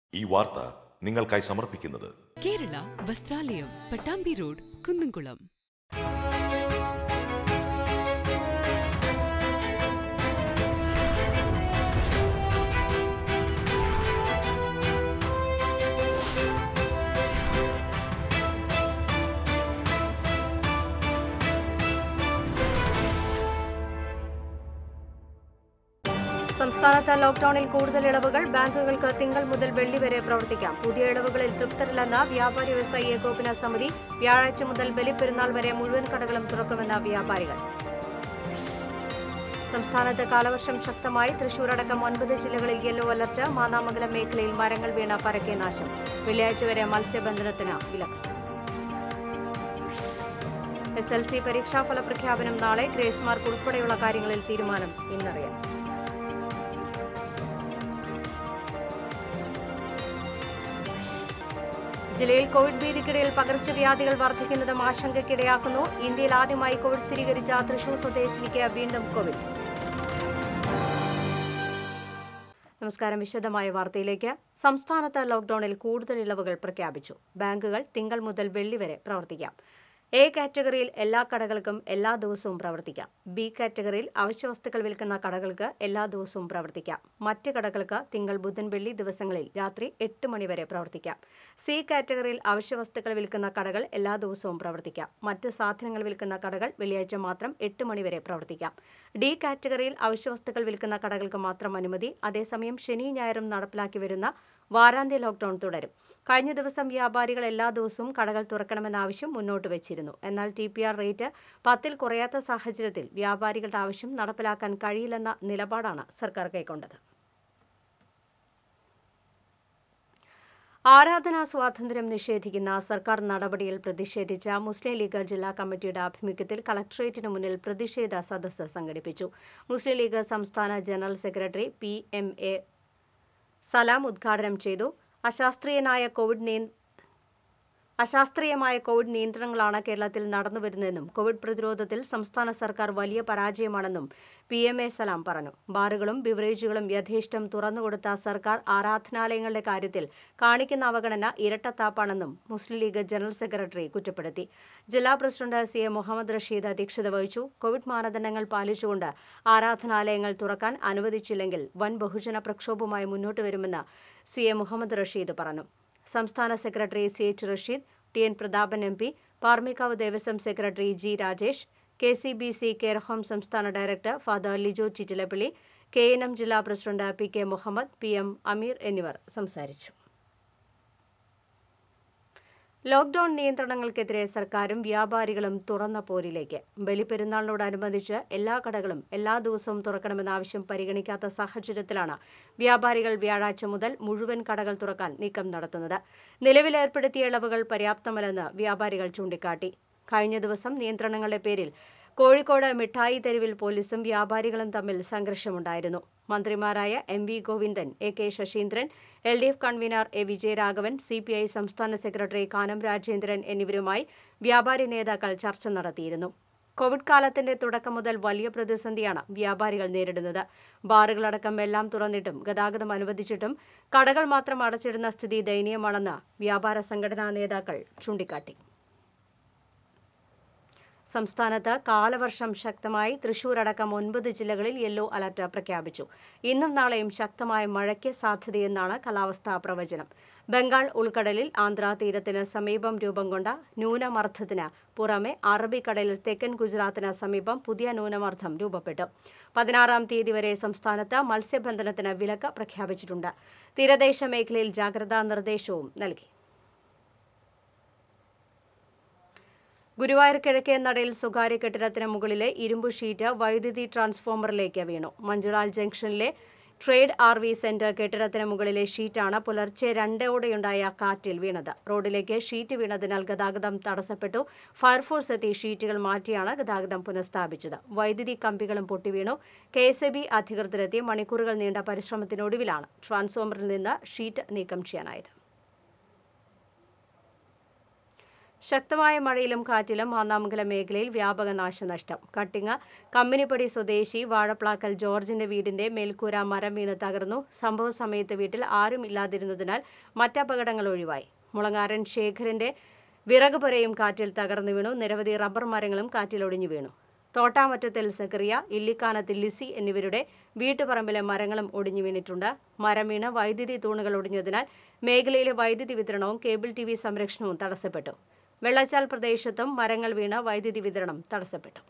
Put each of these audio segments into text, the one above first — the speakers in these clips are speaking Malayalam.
ഈ വാർത്ത നിങ്ങൾക്കായി സമർപ്പിക്കുന്നത് കേരള വസ്ത്രാലയം പട്ടാമ്പി റോഡ് കുന്നംകുളം സംസ്ഥാനത്ത് ലോക്ഡൌണിൽ കൂടുതൽ ഇളവുകൾ ബാങ്കുകൾക്ക് തിങ്കൾ മുതൽ വെള്ളി വരെ പ്രവർത്തിക്കാം പുതിയ ഇളവുകളിൽ തൃപ്തരല്ലെന്ന വ്യാപാരി വ്യവസായി ഏകോപന സമിതി വ്യാഴാഴ്ച മുതൽ ബലിപ്പെരുന്നാൾ വരെ മുഴുവൻ കടകളും തുറക്കുമെന്ന വ്യാപാരികൾ സംസ്ഥാനത്ത് കാലവർഷം ശക്തമായി തൃശൂർ അടക്കം ഒൻപത് ജില്ലകളിൽ യെല്ലോ അലർട്ട് മാന്നാമംഗലം മേഖലയിൽ മരങ്ങൾ വീണ പരക്കെ നാശം വെള്ളിയാഴ്ച വരെ മത്സ്യബന്ധനത്തിന് വിലക്ക് എസ് എൽ സി പരീക്ഷാഫല പ്രഖ്യാപനം നാളെ ഗ്രേസ് മാർക്ക് ഉൾപ്പെടെയുള്ള കാര്യങ്ങളിൽ തീരുമാനം ഇന്നറിയാം ജില്ലയിൽ കോവിഡ് ഭീതിക്കിടയിൽ പകർച്ചവ്യാധികൾ വർദ്ധിക്കുന്നതും ആശങ്കയ്ക്കിടയാക്കുന്നു ഇന്ത്യയിൽ ആദ്യമായി കോവിഡ് സ്ഥിരീകരിച്ച തൃശൂർ സ്വദേശിനിക്ക് വീണ്ടും കോവിഡ് നമസ്കാരം വിശദമായ വാർത്തയിലേക്ക് സംസ്ഥാനത്ത് ലോക്ഡൌണിൽ കൂടുതൽ ഇളവുകൾ പ്രഖ്യാപിച്ചു ബാങ്കുകൾ തിങ്കൾ മുതൽ വെള്ളി വരെ പ്രവർത്തിക്കാം എ കാറ്റഗറിയിൽ എല്ലാ കടകൾക്കും എല്ലാ ദിവസവും പ്രവർത്തിക്കാം ബി കാറ്റഗറിയിൽ അവശ്യവസ്തുക്കൾ വിൽക്കുന്ന കടകൾക്ക് എല്ലാ ദിവസവും പ്രവർത്തിക്കാം മറ്റ് കടകൾക്ക് തിങ്കൾ ബുധൻ വെള്ളി ദിവസങ്ങളിൽ രാത്രി എട്ട് മണി വരെ പ്രവർത്തിക്കാം സി കാറ്റഗറിയിൽ അവശ്യവസ്തുക്കൾ വിൽക്കുന്ന കടകൾ എല്ലാ ദിവസവും പ്രവർത്തിക്കാം മറ്റ് സാധനങ്ങൾ വിൽക്കുന്ന കടകൾ വെള്ളിയാഴ്ച മാത്രം എട്ട് മണി വരെ പ്രവർത്തിക്കാം ഡി കാറ്റഗറിയിൽ അവശ്യവസ്തുക്കൾ വിൽക്കുന്ന കടകൾക്ക് മാത്രം അനുമതി അതേസമയം ശനി ഞായറും നടപ്പിലാക്കി വരുന്ന വാരാന്ത്യ ലോക്ഡൌൺ തുടരും കഴിഞ്ഞ ദിവസം വ്യാപാരികൾ എല്ലാ ദിവസവും കടകൾ തുറക്കണമെന്ന ആവശ്യം മുന്നോട്ട് വെച്ചിരുന്നു എന്നാൽ ടി പി ആർ റേറ്റ് പത്തിൽ കുറയാത്ത സാഹചര്യത്തിൽ വ്യാപാരികളുടെ ആവശ്യം നടപ്പിലാക്കാൻ കഴിയില്ലെന്ന നിലപാടാണ് സർക്കാർ കൈക്കൊണ്ടത് ആരാധനാ സ്വാതന്ത്ര്യം നിഷേധിക്കുന്ന സർക്കാർ നടപടിയിൽ പ്രതിഷേധിച്ച മുസ്ലിം ലീഗ് ജില്ലാ കമ്മിറ്റിയുടെ ആഭിമുഖ്യത്തിൽ കളക്ടറേറ്റിന് മുന്നിൽ പ്രതിഷേധ സദസ്സ് സംഘടിപ്പിച്ചു മുസ്ലിം ലീഗ് സംസ്ഥാന general secretary P M A Salam ഉദ്ഘാടനം ചെയ്തു അശാസ്ത്രീയനായ കോവിഡ് നിയ അശാസ്ത്രീയമായ കോവിഡ് നിയന്ത്രണങ്ങളാണ് കേരളത്തിൽ നടന്നുവരുന്നതെന്നും കോവിഡ് പ്രതിരോധത്തിൽ സംസ്ഥാന സർക്കാർ വലിയ പരാജയമാണെന്നും പി എം എ സലാം പറഞ്ഞു ബാറുകളും ബിവറേജുകളും യഥേഷ്ടം തുറന്നുകൊടുത്ത സർക്കാർ ആരാധനാലയങ്ങളുടെ കാര്യത്തിൽ കാണിക്കുന്ന അവഗണന ഇരട്ടത്താപ്പാണെന്നും മുസ്ലിം ലീഗ് ജനറൽ സെക്രട്ടറി കുറ്റപ്പെടുത്തി ജില്ലാ president C A Muhammad Rasheed അധ്യക്ഷത വഹിച്ചു കോവിഡ് മാനദണ്ഡങ്ങൾ പാലിച്ചുകൊണ്ട് ആരാധനാലയങ്ങൾ തുറക്കാൻ അനുവദിച്ചില്ലെങ്കിൽ വൻ ബഹുജന പ്രക്ഷോഭവുമായി മുന്നോട്ട് വരുമെന്ന് സി എ മുഹമ്മദ് റഷീദ് പറഞ്ഞു സംസ്ഥാന secretary C H Rasheed T N Prathapan M P Paramekkavu Devaswom secretary G Rajesh K C B C care home സംസ്ഥാന director father Lijo Chittilappally K N M ജില്ലാ president P K Muhammad P M Ameer എന്നിവർ സംസാരിച്ചു ലോക്ഡൌൺ നിയന്ത്രണങ്ങൾക്കെതിരെ സർക്കാരും വ്യാപാരികളും തുറന്ന പോരിലേക്ക് ബലിപ്പെരുന്നാളിനോടനുബന്ധിച്ച് എല്ലാ കടകളും എല്ലാ ദിവസവും തുറക്കണമെന്ന ആവശ്യം പരിഗണിക്കാത്ത സാഹചര്യത്തിലാണ് വ്യാപാരികൾ വ്യാഴാഴ്ച മുതൽ മുഴുവൻ കടകൾ തുറക്കാൻ നീക്കം നടത്തുന്നത് നിലവിൽ ഏർപ്പെടുത്തിയ ഇളവുകൾ പര്യാപ്തമല്ലെന്ന് വ്യാപാരികൾ ചൂണ്ടിക്കാട്ടി കഴിഞ്ഞ ദിവസം നിയന്ത്രണങ്ങളുടെ പേരിൽ കോഴിക്കോട് മിഠായി തെരുവിൽ പോലീസും വ്യാപാരികളും തമ്മിൽ സംഘർഷമുണ്ടായിരുന്നു മന്ത്രിമാരായ M V Govindan A K Saseendran L D F convener A Vijayaraghavan C P I സംസ്ഥാന സെക്രട്ടറി കാനം രാജേന്ദ്രൻ എന്നിവരുമായി വ്യാപാരി നേതാക്കൾ ചർച്ച നടത്തിയിരുന്നു കോവിഡ് കാലത്തിന്റെ തുടക്കം മുതൽ വലിയ പ്രതിസന്ധിയാണ് വ്യാപാരികൾ നേരിടുന്നത് ബാറുകളടക്കം എല്ലാം തുറന്നിട്ടും ഗതാഗതം അനുവദിച്ചിട്ടും കടകൾ മാത്രം അടച്ചിടുന്ന സ്ഥിതി ദയനീയമാണെന്ന് വ്യാപാര സംഘടനാ നേതാക്കൾ ചൂണ്ടിക്കാട്ടി സംസ്ഥാനത്ത് കാലവർഷം ശക്തമായി തൃശൂർ അടക്കം ഒൻപത് ജില്ലകളിൽ യെല്ലോ അലർട്ട് പ്രഖ്യാപിച്ചു ഇന്നും നാളെയും ശക്തമായ മഴയ്ക്ക് സാധ്യതയെന്നാണ് കാലാവസ്ഥാ പ്രവചനം ബംഗാൾ ഉൾക്കടലിൽ ആന്ധ്രാ തീരത്തിന് സമീപം രൂപം കൊണ്ട ന്യൂനമർദ്ദത്തിന് പുറമെ അറബിക്കടലിൽ തെക്കൻ ഗുജറാത്തിന് സമീപം പുതിയ ന്യൂനമർദ്ദം രൂപപ്പെട്ടു പതിനാറാം തീയതി വരെ സംസ്ഥാനത്ത് മത്സ്യബന്ധനത്തിന് വിലക്ക് പ്രഖ്യാപിച്ചിട്ടുണ്ട് തീരദേശ മേഖലയിൽ ജാഗ്രതാ നിർദ്ദേശവും നൽകി ഗുരുവായൂർ കിഴക്കേ നടയിൽ സ്വകാര്യ കെട്ടിടത്തിന് മുകളിലെ ഇരുമ്പ് ഷീറ്റ് വൈദ്യുതി ട്രാൻസ്ഫോമറിലേക്ക് വീണു മഞ്ജുളാൽ ജംഗ്ഷനിലെ ട്രേഡ് ആർ വി സെന്റർ കെട്ടിടത്തിന് മുകളിലെ ഷീറ്റാണ് പുലർച്ചെ രണ്ടോടെയുണ്ടായ കാറ്റിൽ വീണത് റോഡിലേക്ക് ഷീറ്റ് വീണതിനാൽ ഗതാഗതം തടസ്സപ്പെട്ടു ഫയർഫോഴ്സ് എത്തി ഷീറ്റുകൾ മാറ്റിയാണ് ഗതാഗതം പുനഃസ്ഥാപിച്ചത് വൈദ്യുതി കമ്പികളും പൊട്ടിവീണു കെ എസ് എ ബി അധികൃതരെത്തി മണിക്കൂറുകൾ നീണ്ട പരിശ്രമത്തിനൊടുവിലാണ് ട്രാൻസ്ഫോമറിൽ നിന്ന് ഷീറ്റ് നീക്കം ചെയ്യാനായത് ശക്തമായ മഴയിലും കാറ്റിലും മാന്നാമംഗലം മേഖലയിൽ വ്യാപക നാശനഷ്ടം കട്ടിങ്ങ കമ്പനിപ്പടി സ്വദേശി വാഴപ്ലാക്കൽ ജോർജിന്റെ വീടിന്റെ മേൽക്കൂര മരം വീണ് തകർന്നു സംഭവ സമയത്ത് വീട്ടിൽ ആരും ഇല്ലാതിരുന്നതിനാൽ മറ്റപകടങ്ങൾ ഒഴിവായി മുളങ്ങാരൻ ശേഖരന്റെ വിറക് പുരയും കാറ്റിൽ തകർന്നു വീണു നിരവധി റബ്ബർ മരങ്ങളും കാറ്റിൽ ഒടിഞ്ഞു വീണു തോട്ടാമറ്റത്തിൽ സക്കറിയ ഇല്ലിക്കാനത്തിൽ ലിസി എന്നിവരുടെ വീട്ടുപറമ്പിലെ മരങ്ങളും ഒടിഞ്ഞു വീണിട്ടുണ്ട് മരം വീണ് വൈദ്യുതി തൂണുകൾ ഒടിഞ്ഞതിനാൽ മേഖലയിലെ വൈദ്യുതി വിതരണവും കേബിൾ ടി വി സംരക്ഷണവും തടസ്സപ്പെട്ടു വെള്ളച്ചാൽ പ്രദേശത്തും മരങ്ങൾ വീണ് വൈദ്യുതി വിതരണം തടസ്സപ്പെട്ടു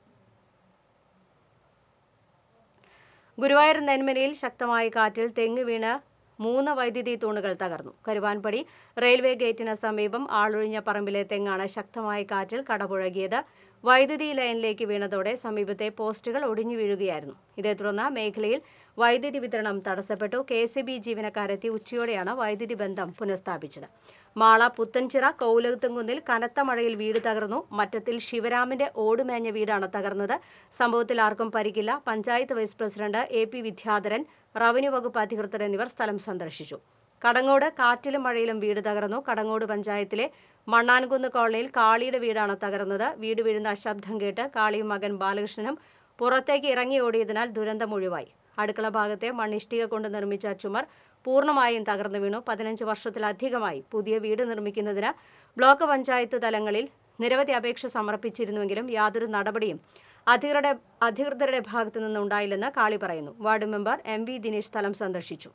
ഗുരുവായൂർ നെന്മലയിൽ ശക്തമായ കാറ്റിൽ തെങ്ങ് വീണ് മൂന്ന് വൈദ്യുതി തൂണുകൾ തകർന്നു കരുവാൻപടി റെയിൽവേ ഗേറ്റിന് സമീപം ആളൊഴിഞ്ഞ പറമ്പിലെ തെങ്ങാണ് ശക്തമായ കാറ്റിൽ കടപുഴകിയത് വൈദ്യുതി ലൈനിലേക്ക് വീണതോടെ സമീപത്തെ പോസ്റ്റുകൾ ഒടിഞ്ഞു വീഴുകയായിരുന്നു ഇതേ തുടർന്ന് മേഖലയിൽ വൈദ്യുതി വിതരണം തടസ്സപ്പെട്ടു കെ സി ബി ജീവനക്കാരെത്തി ഉച്ചയോടെയാണ് വൈദ്യുതി ബന്ധം പുനഃസ്ഥാപിച്ചത് മാള പുത്തൻചിറ കൗലത്തുംകുന്നിൽ കനത്ത മഴയിൽ വീട് തകർന്നു മറ്റത്തിൽ ശിവരാമിന്റെ ഓടുമേഞ്ഞ വീടാണ് തകർന്നത് സംഭവത്തിൽ ആർക്കും പരിക്കില്ല panchayat vice president A P Vidyadharan revenue വകുപ്പ് അധികൃതർ എന്നിവർ സ്ഥലം സന്ദർശിച്ചു കടങ്ങോട് കാറ്റിലും മഴയിലും വീട് തകർന്നു കടങ്ങോട് പഞ്ചായത്തിലെ മണ്ണാൻകുന്ന് കോളനിയിൽ കാളിയുടെ വീടാണ് തകർന്നത് വീട് വീഴുന്ന ശബ്ദം കേട്ട് കാളിയും മകൻ ബാലകൃഷ്ണനും പുറത്തേക്ക് ഇറങ്ങി ഓടിയതിനാൽ ദുരന്തം ഒഴിവായി അടുക്കള ഭാഗത്തെ മണ്ണിഷ്ടിക കൊണ്ട് നിർമ്മിച്ച ചുമർ പൂർണ്ണമായും തകർന്നു വീണു പതിനഞ്ച് വർഷത്തിലധികമായി പുതിയ വീട് നിർമ്മിക്കുന്നതിന് ബ്ലോക്ക് പഞ്ചായത്ത് തലങ്ങളിൽ നിരവധി അപേക്ഷ സമർപ്പിച്ചിരുന്നുവെങ്കിലും യാതൊരു നടപടിയും അധികൃതരുടെ അധികൃതരുടെ ഭാഗത്തു നിന്നുണ്ടായില്ലെന്ന് കാളി പറയുന്നു ward member M V Dinesh സ്ഥലം സന്ദർശിച്ചു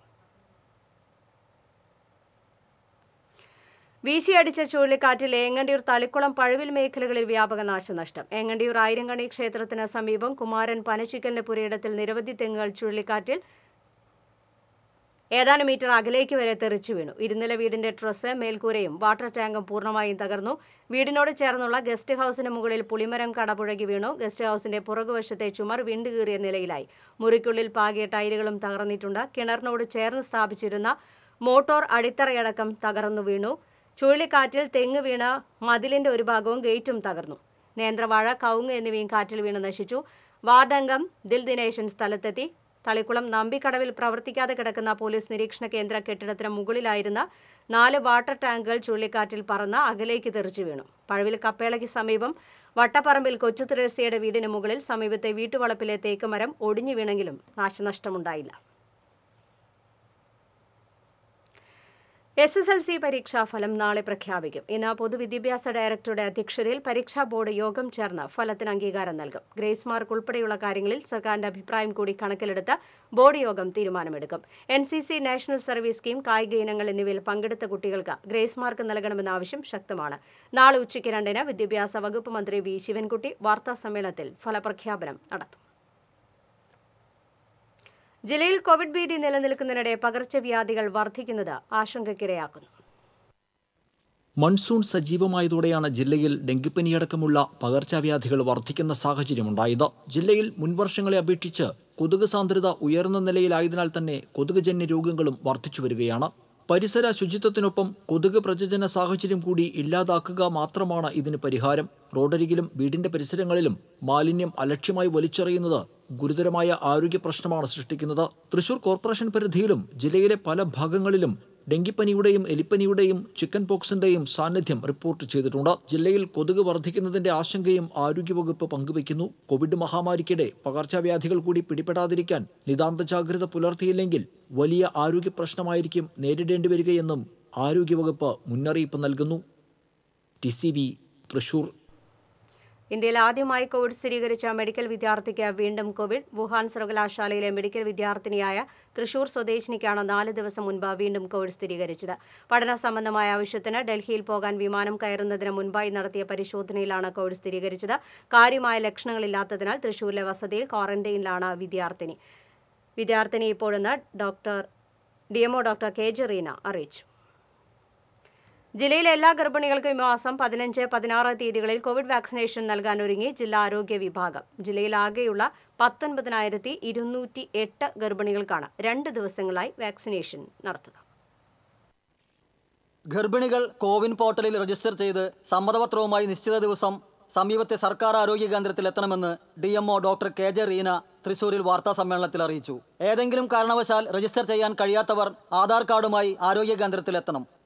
വീശിയടിച്ച ചുഴലിക്കാറ്റിൽ ഏങ്ങണ്ടിയൂർ തളിക്കുളം പഴുവിൽ മേഖലകളിൽ വ്യാപക നാശനഷ്ടം ഏങ്ങണ്ടിയൂർ ആയിരങ്കണി ക്ഷേത്രത്തിന് സമീപം കുമാരൻ പനച്ചിക്കലിന്റെ പുരയിടത്തിൽ നിരവധി തെങ്ങുകൾ ചുഴലിക്കാറ്റിൽ ഏതാനും മീറ്റർ അകലേക്ക് വരെ തെറിച്ചു വീണു ഇരുനില വീടിന്റെ ട്രസ് മേൽക്കൂരയും വാട്ടർ ടാങ്കും പൂർണ്ണമായും തകർന്നു വീടിനോട് ചേർന്നുള്ള ഗസ്റ്റ് ഹൌസിന് മുകളിൽ പുളിമരം കടപുഴകി വീണു ഗസ്റ്റ് ഹൌസിന്റെ പുറകുവശത്തെ ചുമർ വിണ്ടുകീറിയ നിലയിലായി മുറിക്കുള്ളിൽ പാകിയ ടൈലുകളും തകർന്നിട്ടുണ്ട് കിണറിനോട് ചേർന്ന് സ്ഥാപിച്ചിരുന്ന മോട്ടോർ അടിത്തറയടക്കം തകർന്നു വീണു ചുഴലിക്കാറ്റിൽ തെങ്ങ് വീണ മതിലിന്റെ ഒരു ഭാഗവും ഗേറ്റും തകർന്നു നേന്ത്രവാഴ കവുങ്ങ് എന്നിവയും കാറ്റിൽ വീണ് നശിച്ചു വാർഡംഗം ദിൽ ദിനേശൻ സ്ഥലത്തെത്തി തളിക്കുളം നമ്പിക്കടവിൽ പ്രവർത്തിക്കാതെ കിടക്കുന്ന പോലീസ് നിരീക്ഷണ കേന്ദ്ര കെട്ടിടത്തിന് മുകളിലായിരുന്ന നാല് വാട്ടർ ടാങ്കുകൾ ചുഴലിക്കാറ്റിൽ പറന്ന് അകലേക്ക് തെറിച്ചു വീണു പഴവിൽ കപ്പേളയ്ക്ക് സമീപം വട്ടപ്പറമ്പിൽ കൊച്ചു തെരേസയുടെ വീടിന് മുകളിൽ സമീപത്തെ വീട്ടുവളപ്പിലെ തേക്കുമരം ഒടിഞ്ഞു വീണെങ്കിലും നാശനഷ്ടമുണ്ടായില്ല എസ് എസ് എൽ സി പരീക്ഷാഫലം നാളെ പ്രഖ്യാപിക്കും ഇന്ന് പൊതുവിദ്യാഭ്യാസ ഡയറക്ടറുടെ അധ്യക്ഷതയിൽ പരീക്ഷാ ബോർഡ് യോഗം ചേർന്ന് ഫലത്തിന് അംഗീകാരം നൽകും ഗ്രേസ് മാർക്ക് ഉൾപ്പെടെയുള്ള കാര്യങ്ങളിൽ സർക്കാരിന്റെ അഭിപ്രായം കൂടി കണക്കിലെടുത്ത് ബോർഡ് യോഗം തീരുമാനമെടുക്കും N C C national service scheme കായിക ഇനങ്ങൾ എന്നിവയിൽ പങ്കെടുത്ത കുട്ടികൾക്ക് ഗ്രേസ് മാർക്ക് നൽകണമെന്ന ആവശ്യം ശക്തമാണ് നാളെ ഉച്ചയ്ക്ക് രണ്ടിന് വിദ്യാഭ്യാസ വകുപ്പ് മന്ത്രി വി ശിവൻകുട്ടി വാർത്താ സമ്മേളനത്തിൽ ഫലപ്രഖ്യാപനം നടത്തും ജില്ലയിൽ കോവിഡ് ഭീതി നിലനിൽക്കുന്നതിനിടെ പകർച്ചവ്യാധികൾ വർദ്ധിക്കുന്നത് ആശങ്കയ്ക്കിടയാക്കുന്നു മൺസൂൺ സജീവമായതോടെയാണ് ജില്ലയിൽ ഡെങ്കിപ്പനിയടക്കമുള്ള പകർച്ചവ്യാധികൾ വർദ്ധിക്കുന്ന സാഹചര്യമുണ്ടായത് ജില്ലയിൽ മുൻവർഷങ്ങളെ അപേക്ഷിച്ച് കൊതുക് സാന്ദ്രത ഉയർന്ന നിലയിലായതിനാൽ തന്നെ കൊതുകുജന്യ രോഗങ്ങളും വർദ്ധിച്ചു വരികയാണ് പരിസര ശുചിത്വത്തിനൊപ്പം കൊതുക് പ്രജനന സാഹചര്യം കൂടി ഇല്ലാതാക്കുക മാത്രമാണ് ഇതിന് പരിഹാരം റോഡരികിലും വീടിന്റെ പരിസരങ്ങളിലും മാലിന്യം അലക്ഷ്യമായി വലിച്ചെറിയുന്നത് ഗുരുതരമായ ആരോഗ്യ പ്രശ്നമാണ് സൃഷ്ടിക്കുന്നത് തൃശൂർ കോർപ്പറേഷൻ പരിധിയിലും ജില്ലയിലെ പല ഭാഗങ്ങളിലും ഡെങ്കിപ്പനിയുടെയും എലിപ്പനിയുടെയും ചിക്കൻ പോക്സിന്റെയും സാന്നിധ്യം റിപ്പോർട്ട് ചെയ്തിട്ടുണ്ട് ജില്ലയിൽ കൊതുക് വർദ്ധിക്കുന്നതിന്റെ ആശങ്കയും ആരോഗ്യവകുപ്പ് പങ്കുവയ്ക്കുന്നു കോവിഡ് മഹാമാരിക്കിടെ പകർച്ചവ്യാധികൾ കൂടി പിടിപെടാതിരിക്കാൻ നിതാന്ത ജാഗ്രത പുലർത്തിയില്ലെങ്കിൽ വലിയ ആരോഗ്യ പ്രശ്നമായിരിക്കും നേരിടേണ്ടി വരികയെന്നും ആരോഗ്യവകുപ്പ് മുന്നറിയിപ്പ് നൽകുന്നു ടി സി വി തൃശൂർ ഇന്ത്യയിൽ ആദ്യമായി കോവിഡ് സ്ഥിരീകരിച്ച മെഡിക്കൽ വിദ്യാർത്ഥിക്ക് വീണ്ടും കോവിഡ് വുഹാൻ സർവകലാശാലയിലെ മെഡിക്കൽ വിദ്യാർത്ഥിനിയായ തൃശൂർ സ്വദേശിനിക്കാണ് നാല് ദിവസം മുൻപ് വീണ്ടും കോവിഡ് സ്ഥിരീകരിച്ചത് പഠന സംബന്ധമായ ആവശ്യത്തിന് ഡൽഹിയിൽ പോകാൻ വിമാനം കയറുന്നതിന് മുൻപായി നടത്തിയ പരിശോധനയിലാണ് കോവിഡ് സ്ഥിരീകരിച്ചത് കാര്യമായ ലക്ഷണങ്ങളില്ലാത്തതിനാൽ തൃശൂരിലെ വസതിയിൽ ക്വാറന്റൈനിലാണ് വിദ്യാർത്ഥിനി വിദ്യാർത്ഥിനി ഇപ്പോഴെന്ന് doctor DMO doctor K Jereena അറിയിച്ചു ജില്ലയിലെ എല്ലാ ഗർഭിണികൾക്കും ഈ മാസം പതിനഞ്ച് പതിനാറ് തീയതികളിൽ കോവിഡ് വാക്സിനേഷൻ നൽകാൻ ഒരുങ്ങി ജില്ലാ ആരോഗ്യ വിഭാഗം ജില്ലയിൽ ആകെയുള്ള പത്തൊൻപതിനായിരത്തി ഇരുന്നൂറ്റി എട്ട് ഗർഭിണികൾക്കാണ് രണ്ട് ദിവസങ്ങളായി വാക്സിനേഷൻ നടത്തുക ഗർഭിണികൾ കോവിൻ പോർട്ടലിൽ രജിസ്റ്റർ ചെയ്ത് സമ്മതപത്രവുമായി നിശ്ചിത ദിവസം സമീപത്തെ സർക്കാർ ആരോഗ്യ കേന്ദ്രത്തിൽ എത്തണമെന്ന് D MO doctor K Jereena തൃശൂരിൽ വാർത്താ സമ്മേളനത്തിൽ അറിയിച്ചു ഏതെങ്കിലും കാരണവശാൽ രജിസ്റ്റർ ചെയ്യാൻ കഴിയാത്തവർ ആധാർ കാർഡുമായി ആരോഗ്യ കേന്ദ്രത്തിൽ എത്തണം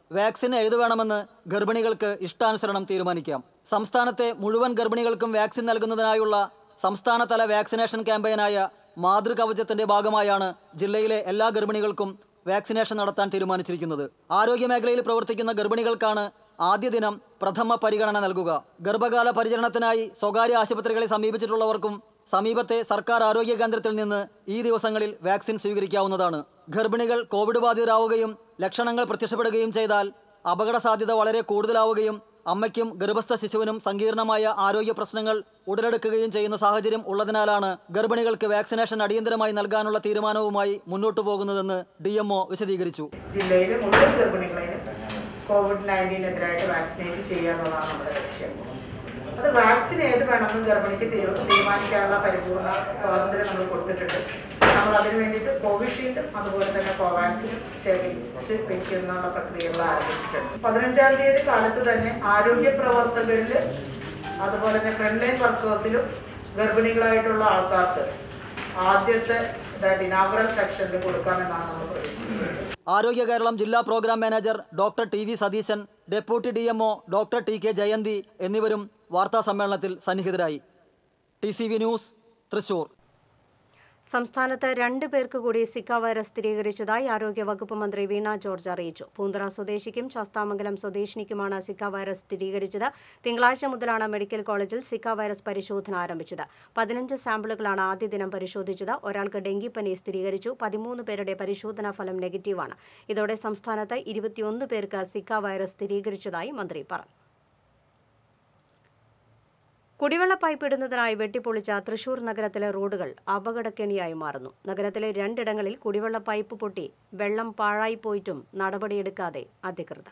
വാക്സിൻ ഏത് വേണമെന്ന് ഗർഭിണികൾക്ക് ഇഷ്ടാനുസരണം തീരുമാനിക്കാം സംസ്ഥാനത്തെ മുഴുവൻ ഗർഭിണികൾക്കും വാക്സിൻ നൽകുന്നതിനായുള്ള സംസ്ഥാനതല വാക്സിനേഷൻ ക്യാമ്പയിനായ മാതൃകവചത്തിന്റെ ഭാഗമായാണ് ജില്ലയിലെ എല്ലാ ഗർഭിണികൾക്കും വാക്സിനേഷൻ നടത്താൻ തീരുമാനിച്ചിരിക്കുന്നത് ആരോഗ്യമേഖലയിൽ പ്രവർത്തിക്കുന്ന ഗർഭിണികൾക്കാണ് ആദ്യ ദിനം പ്രഥമ പരിഗണന നൽകുക ഗർഭകാല പരിചരണത്തിനായി സ്വകാര്യ ആശുപത്രികളെ സമീപിച്ചിട്ടുള്ളവർക്കും സമീപത്തെ സർക്കാർ ആരോഗ്യ കേന്ദ്രത്തിൽ നിന്ന് ഈ ദിവസങ്ങളിൽ വാക്സിൻ സ്വീകരിക്കാവുന്നതാണ് ഗർഭിണികൾ കോവിഡ് ബാധിതരാവുകയും ലക്ഷണങ്ങൾ പ്രത്യക്ഷപ്പെടുകയും ചെയ്താൽ അപകട സാധ്യത വളരെ കൂടുതലാവുകയും അമ്മയ്ക്കും ഗർഭസ്ഥ ശിശുവിനും സങ്കീർണമായ ആരോഗ്യ പ്രശ്നങ്ങൾ ഉടലെടുക്കുകയും ചെയ്യുന്ന സാഹചര്യം ഉള്ളതിനാലാണ് ഗർഭിണികൾക്ക് വാക്സിനേഷൻ അടിയന്തരമായി നൽകാനുള്ള തീരുമാനവുമായി മുന്നോട്ടു പോകുന്നതെന്ന് ഡി വിശദീകരിച്ചു ജില്ലയിലെ മുഴുവൻ ഗർഭിണികളെയും കോവിഡ് നയൻറ്റീനെതിരായിട്ട് വാക്സിനേറ്റ് ചെയ്യുക എന്നുള്ളതാണ് നമ്മുടെ ലക്ഷ്യം അത് വാക്സിൻ ഏത് വേണമെന്ന് ഗർഭിണിക്ക് തീരു- തീരുമാനിക്കാനുള്ള പരിപൂർണ സ്വാതന്ത്ര്യം നമ്മൾ കൊടുത്തിട്ടുണ്ട് നമ്മൾ അതിന് വേണ്ടിയിട്ട് കോവിഷീൽഡും അതുപോലെ തന്നെ കോവാക്സിനും ശേഖരിച്ച് വയ്ക്കുന്നുള്ള പ്രക്രിയകൾ ആരംഭിച്ചിട്ടുണ്ട് പതിനഞ്ചാം തീയതി കാലത്ത് തന്നെ ആരോഗ്യ പ്രവർത്തകരിൽ അതുപോലെ തന്നെ ഫ്രണ്ട് ലൈൻ വർക്കേഴ്സിലും ഗർഭിണികളായിട്ടുള്ള ആൾക്കാർക്ക് ആദ്യത്തെ ഇതായിട്ട് ഇനാഗുറൽ സെക്ഷനിൽ കൊടുക്കാമെന്നാണ് നമ്മൾ പ്രതീക്ഷിക്കുന്നത് ആരോഗ്യ കേരളം ജില്ലാ programme manager doctor T V Satheesan deputy D MO doctor T K Jayanthi എന്നിവരും വാർത്താ സമ്മേളനത്തിൽ സന്നിഹിതരായി T C V news Thrissur സംസ്ഥാനത്ത് രണ്ട് പേർക്ക് കൂടി സിക്ക വൈറസ് സ്ഥിരീകരിച്ചതായി ആരോഗ്യ വകുപ്പ് മന്ത്രി വീണ ജോർജ് അറിയിച്ചു പൂന്തറ സ്വദേശിക്കും ശാസ്താമംഗലം സ്വദേശിനിക്കുമാണ് സിക്ക വൈറസ് സ്ഥിരീകരിച്ചത് തിങ്കളാഴ്ച മുതലാണ് മെഡിക്കൽ കോളേജിൽ സിക്ക വൈറസ് പരിശോധന ആരംഭിച്ചത് പതിനഞ്ച് സാമ്പിളുകളാണ് ആദ്യ ദിനം പരിശോധിച്ചത് ഒരാൾക്ക് ഡെങ്കിപ്പനി സ്ഥിരീകരിച്ചു പതിമൂന്ന് പേരുടെ പരിശോധനാ ഫലം നെഗറ്റീവാണ് ഇതോടെ സംസ്ഥാനത്ത് ഇരുപത്തിയൊന്ന് പേർക്ക് സിക്ക വൈറസ് സ്ഥിരീകരിച്ചതായി മന്ത്രി പറഞ്ഞു കുടിവെള്ള പൈപ്പ് ഇടുന്നതിനായി വെട്ടിപ്പൊളിച്ച തൃശൂർ നഗരത്തിലെ റോഡുകൾ അപകടക്കെണിയായി മാറുന്നു നഗരത്തിലെ രണ്ടിടങ്ങളിൽ കുടിവെള്ള പൈപ്പ് പൊട്ടി വെള്ളം പാഴായിപ്പോയിട്ടും നടപടിയെടുക്കാതെ അധികൃതർ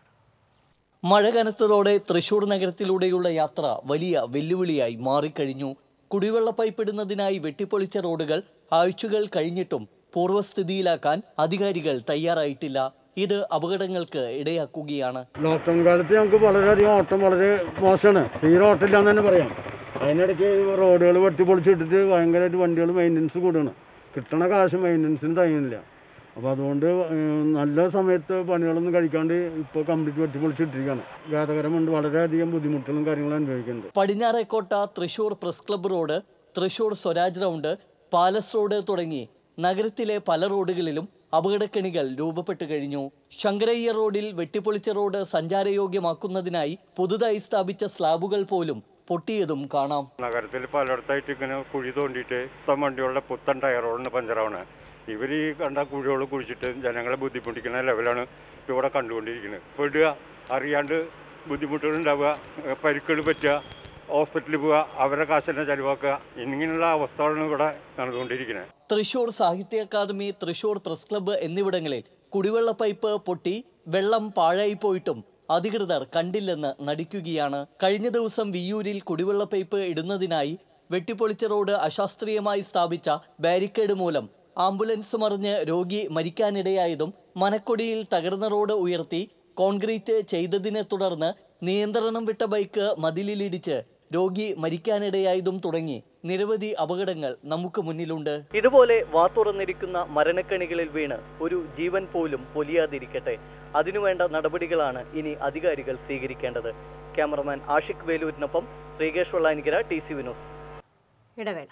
മഴ കനത്തതോടെ തൃശൂർ നഗരത്തിലൂടെയുള്ള യാത്ര വലിയ വെല്ലുവിളിയായി മാറിക്കഴിഞ്ഞു കുടിവെള്ള പൈപ്പ് ഇടുന്നതിനായി വെട്ടിപ്പൊളിച്ച റോഡുകൾ ആഴ്ചകൾ കഴിഞ്ഞിട്ടും പൂർവ്വസ്ഥിതിയിലാക്കാൻ അധികാരികൾ തയ്യാറായിട്ടില്ല ഇത് അപകടങ്ങൾക്ക് ഇടയാക്കുകയാണ് ലോക്ക്ഡൗൺ കാലത്ത് ഞങ്ങൾക്ക് വളരെയധികം ഓട്ടം വളരെ മോശമാണ് തീരെ ഓട്ടമില്ല എന്ന് തന്നെ പറയാം അതിനിടയ്ക്ക് റോഡുകൾ വെട്ടിപ്പൊളിച്ചിട്ടിട്ട് ഭയങ്കരമായിട്ട് വണ്ടികൾ മെയിൻ്റനൻസ് കൂടുകയാണ് കിട്ടണ കാശ് മെയിൻ്റനൻസിന് തയ്യുന്നില്ല അപ്പോൾ അതുകൊണ്ട് ഏഹ്, നല്ല സമയത്ത് പണികളൊന്നും കഴിക്കാണ്ട് ഇപ്പോൾ കംപ്ലീറ്റ് വെട്ടിപ്പൊളിച്ചിട്ടിരിക്കുകയാണ് ഘാതകരമുണ്ട് വളരെയധികം ബുദ്ധിമുട്ടുകളും കാര്യങ്ങളും അനുഭവിക്കുന്നുണ്ട് Padinjarekotta Thrissur press club road Thrissur Swaraj round palace road തുടങ്ങി നഗരത്തിലെ പല റോഡുകളിലും അപകടക്കെണികൾ രൂപപ്പെട്ടു കഴിഞ്ഞു ശങ്കരയ്യ റോഡിൽ വെട്ടിപ്പൊളിച്ച റോഡ് സഞ്ചാരയോഗ്യമാക്കുന്നതിനായി പുതുതായി സ്ഥാപിച്ച സ്ലാബുകൾ പോലും പൊട്ടിയതും കാണാം നഗരത്തിൽ പലയിടത്തായിട്ട് ഇങ്ങനെ കുഴി തോണ്ടിയിട്ട് ഇപ്പം വണ്ടികളുടെ പുത്തൻ ടയറുകളിന് പഞ്ചറാണ് ഇവർ ഈ കണ്ട കുഴികൾ കുഴിച്ചിട്ട് ജനങ്ങളെ ബുദ്ധിമുട്ടിക്കുന്ന ലെവലാണ് ഇപ്പോൾ ഇവിടെ കണ്ടുകൊണ്ടിരിക്കുന്നത് പെടുക അറിയാണ്ട് ബുദ്ധിമുട്ടുകൾ ഉണ്ടാവുക ഏഹ് പരിക്കുകൾ പറ്റുക ഹോസ്പിറ്റലിൽ പോവുക അവരുടെ കാശ് തന്നെ ചെലവാക്കുക ഇങ്ങനെയുള്ള അവസ്ഥകളാണ് ഇവിടെ നടന്നുകൊണ്ടിരിക്കുന്നത് തൃശൂർ സാഹിത്യ അക്കാദമി തൃശൂർ പ്രസ് ക്ലബ്ബ് എന്നിവിടങ്ങളിൽ കുടിവെള്ള പൈപ്പ് പൊട്ടി വെള്ളം പാഴായിപ്പോയിട്ടും അധികൃതർ കണ്ടില്ലെന്ന് നടിക്കുകയാണ് കഴിഞ്ഞ ദിവസം വിയ്യൂരിൽ കുടിവെള്ള പൈപ്പ് ഇടുന്നതിനായി വെട്ടിപ്പൊളിച്ച റോഡ് അശാസ്ത്രീയമായി സ്ഥാപിച്ച ബാരിക്കേഡ് മൂലം ആംബുലൻസ് മറിഞ്ഞ് രോഗി മരിക്കാനിടയായതും മനക്കൊടിയിൽ തകർന്ന റോഡ് ഉയർത്തി കോൺക്രീറ്റ് ചെയ്തതിനെ തുടർന്ന് നിയന്ത്രണം വിട്ട ബൈക്ക് മതിലിലിടിച്ച് രോഗി മരിക്കാനിടയായതും തുടങ്ങി നിരവധി അപകടങ്ങൾ നമുക്ക് മുന്നിലുണ്ട് ഇതുപോലെ വാത്തുറന്നിരിക്കുന്ന മരണക്കണികളിൽ വീണ് ഒരു ജീവൻ പോലും പൊലിയാതിരിക്കട്ടെ അതിനുവേണ്ട നടപടികളാണ് ഇനി അധികാരികൾ സ്വീകരിക്കേണ്ടത് ക്യാമറമാൻ ആഷിഖ് വേലൂരിനൊപ്പം Sreekesh Vellanikkara T C V news ഇടവേള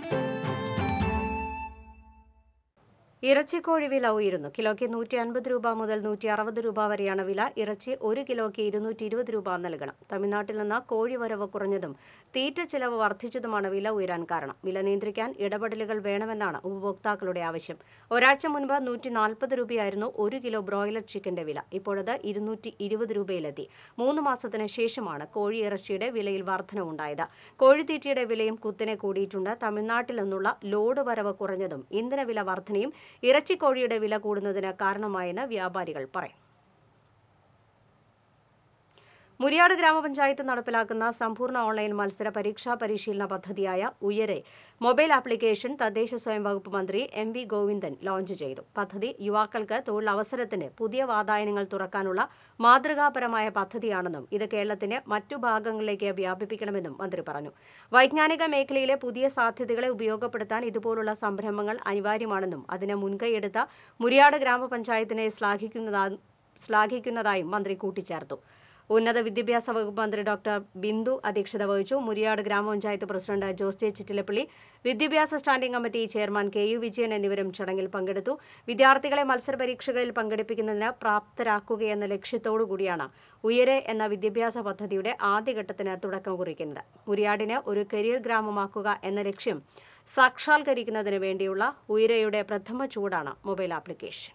ഇറച്ചിക്കോഴി വില ഉയരുന്നു കിലോയ്ക്ക് നൂറ്റി അൻപത് രൂപ മുതൽ നൂറ്റി അറുപത് രൂപ വരെയാണ് വില ഇറച്ചി ഒരു കിലോയ്ക്ക് ഇരുന്നൂറ്റി ഇരുപത് രൂപ നൽകണം തമിഴ്നാട്ടിൽ നിന്ന് കോഴി വരവ് കുറഞ്ഞതും തീറ്റ ചിലവ് വർദ്ധിച്ചതുമാണ് വില ഉയരാൻ കാരണം വില നിയന്ത്രിക്കാൻ ഇടപെടലുകൾ വേണമെന്നാണ് ഉപഭോക്താക്കളുടെ ആവശ്യം ഒരാഴ്ച മുൻപ് നൂറ്റി നാൽപ്പത് രൂപയായിരുന്നു ഒരു കിലോ ബ്രോയിലർ ചിക്കന്റെ വില ഇപ്പോഴത് ഇരുന്നൂറ്റി ഇരുപത് രൂപയിലെത്തി മൂന്ന് മാസത്തിന് ശേഷമാണ് കോഴി ഇറച്ചിയുടെ വിലയിൽ വർധനവുണ്ടായത് കോഴിത്തീറ്റയുടെ വിലയും കുത്തനെ കൂടിയിട്ടുണ്ട് തമിഴ്നാട്ടിൽ നിന്നുള്ള ലോഡ് വരവ് കുറഞ്ഞതും ഇന്ധനവില വർധനയും ഇറച്ചിക്കോഴിയുടെ വില കൂടുന്നതിന് കാരണമായെന്ന് വ്യാപാരികൾ പറയും മുരിയാട് ഗ്രാമപഞ്ചായത്ത് നടപ്പിലാക്കുന്ന സമ്പൂർണ്ണ ഓൺലൈൻ മത്സര പരീക്ഷാ പരിശീലന പദ്ധതിയായ ഉയരെ മൊബൈൽ ആപ്ലിക്കേഷൻ തദ്ദേശ സ്വയം വകുപ്പ് മന്ത്രി എം വി ഗോവിന്ദൻ ലോഞ്ച് ചെയ്തു പദ്ധതി യുവാക്കൾക്ക് തൊഴിലവസരത്തിന് പുതിയ വാതായനങ്ങൾ തുറക്കാനുള്ള മാതൃകാപരമായ പദ്ധതിയാണെന്നും ഇത് കേരളത്തിന്റെ മറ്റു ഭാഗങ്ങളിലേക്ക് വ്യാപിപ്പിക്കണമെന്നും മന്ത്രി പറഞ്ഞു വൈജ്ഞാനിക മേഖലയിലെ പുതിയ സാധ്യതകളെ ഉപയോഗപ്പെടുത്താൻ ഇതുപോലുള്ള സംരംഭങ്ങൾ അനിവാര്യമാണെന്നും അതിന് മുൻകൈയെടുത്ത മുരിയാട് ഗ്രാമപഞ്ചായത്തിനെ ശ്ലാഘിക്കുന്നതാ ശ്ലാഘിക്കുന്നതായും മന്ത്രി കൂട്ടിച്ചേർത്തു ഉന്നത വിദ്യാഭ്യാസ വകുപ്പ് മന്ത്രി ഡോക്ടർ ബിന്ദു അധ്യക്ഷത വഹിച്ചു മുരിയാട് ഗ്രാമപഞ്ചായത്ത് പ്രസിഡന്റ് ജോസ് ജെ ചിറ്റിലപ്പള്ളി വിദ്യാഭ്യാസ standing committee chairman K U Vijayan എന്നിവരും ചടങ്ങിൽ പങ്കെടുത്തു വിദ്യാർത്ഥികളെ മത്സര പരീക്ഷകളിൽ പങ്കെടുപ്പിക്കുന്നതിന് പ്രാപ്തരാക്കുകയെന്ന ലക്ഷ്യത്തോടുകൂടിയാണ് ഉയരെ എന്ന വിദ്യാഭ്യാസ പദ്ധതിയുടെ ആദ്യഘട്ടത്തിന് തുടക്കം കുറിക്കുന്നത് മുരിയാടിന് ഒരു കരിയർ ഗ്രാമമാക്കുക എന്ന ലക്ഷ്യം സാക്ഷാത്കരിക്കുന്നതിന് വേണ്ടിയുള്ള ഉയരയുടെ പ്രഥമ ചൂടാണ് മൊബൈൽ ആപ്ലിക്കേഷൻ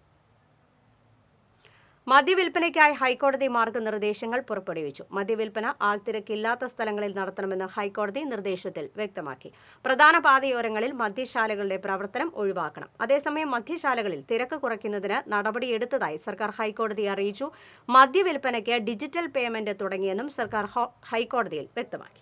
മദ്യവിൽപ്പനയ്ക്കായി ഹൈക്കോടതി മാർഗനിർദ്ദേശങ്ങൾ പുറപ്പെടുവിച്ചു മദ്യവിൽപ്പന ആൾത്തിരക്കില്ലാത്ത സ്ഥലങ്ങളിൽ നടത്തണമെന്ന് ഹൈക്കോടതി നിർദ്ദേശത്തിൽ വ്യക്തമാക്കി പ്രധാന പാതയോരങ്ങളിൽ മദ്യശാലകളുടെ പ്രവർത്തനം ഒഴിവാക്കണം അതേസമയം മദ്യശാലകളിൽ തിരക്ക് കുറയ്ക്കുന്നതിന് നടപടിയെടുത്തതായി സർക്കാർ ഹൈക്കോടതിയെ അറിയിച്ചു മദ്യവിൽപ്പനയ്ക്ക് ഡിജിറ്റൽ പേയ്മെന്റ് തുടങ്ങിയെന്നും സർക്കാർ ഹോ- ഹൈക്കോടതിയിൽ വ്യക്തമാക്കി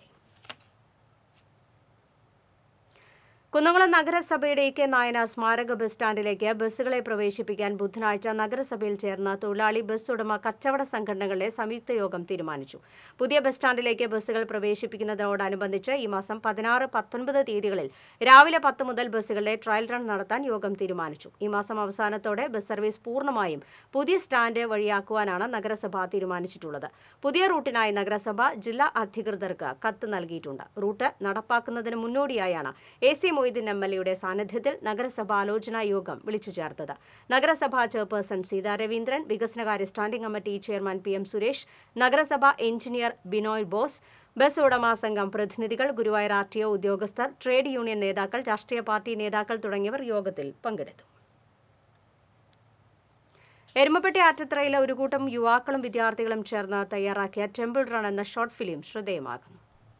കുന്നംകുളം നഗരസഭയുടെ ഇ കെ നായന സ്മാരക ബസ് സ്റ്റാൻഡിലേക്ക് ബസ്സുകളെ പ്രവേശിപ്പിക്കാൻ ബുധനാഴ്ച നഗരസഭയിൽ ചേർന്ന തൊഴിലാളി ബസ് ഉടമ കച്ചവട സംഘടനകളുടെ സംയുക്ത യോഗം തീരുമാനിച്ചു പുതിയ ബസ് സ്റ്റാൻഡിലേക്ക് ബസ്സുകൾ പ്രവേശിപ്പിക്കുന്നതോടനുബന്ധിച്ച് ഈ മാസം പതിനാറ് പത്തൊൻപത് തീയതികളിൽ രാവിലെ പത്ത് മുതൽ ബസ്സുകളുടെ ട്രയൽ റൺ നടത്താൻ യോഗം തീരുമാനിച്ചു ഈ മാസം അവസാനത്തോടെ ബസ് സർവീസ് പൂർണ്ണമായും പുതിയ സ്റ്റാൻഡ് വഴിയാക്കുവാനാണ് നഗരസഭ തീരുമാനിച്ചിട്ടുള്ളത് പുതിയ റൂട്ടിനായി നഗരസഭ ജില്ലാ അധികൃതർക്ക് കത്ത് നൽകിയിട്ടുണ്ട് റൂട്ട് നടപ്പാക്കുന്നതിന് മുന്നോടിയായാണ് A C Moideen M L എയുടെ സാന്നിധ്യത്തിൽ നഗരസഭ ആലോചനാ യോഗം വിളിച്ചു ചേർത്തത് നഗരസഭാ ചെയർപേഴ്സൺ സീതാ രവീന്ദ്രൻ വികസനകാര്യ standing committee chairman P M Suresh നഗരസഭ എഞ്ചിനീയർ ബിനോയ് ബോസ് ബസ് ഉടമ സംഘം പ്രതിനിധികൾ ഗുരുവായൂർ ആർ ടി ഒ ഉദ്യോഗസ്ഥർ ട്രേഡ് യൂണിയൻ നേതാക്കൾ രാഷ്ട്രീയ പാർട്ടി നേതാക്കൾ തുടങ്ങിയവർ യോഗത്തിൽ പങ്കെടുത്തു എരുമപ്പെട്ടി ആറ്റത്രയിലെ ഒരു കൂട്ടം യുവാക്കളും വിദ്യാർത്ഥികളും ചേർന്ന് തയ്യാറാക്കിയ ടെമ്പിൾ റൺ എന്ന ഷോർട്ട് ഫിലിം ശ്രദ്ധേയമാകുന്നു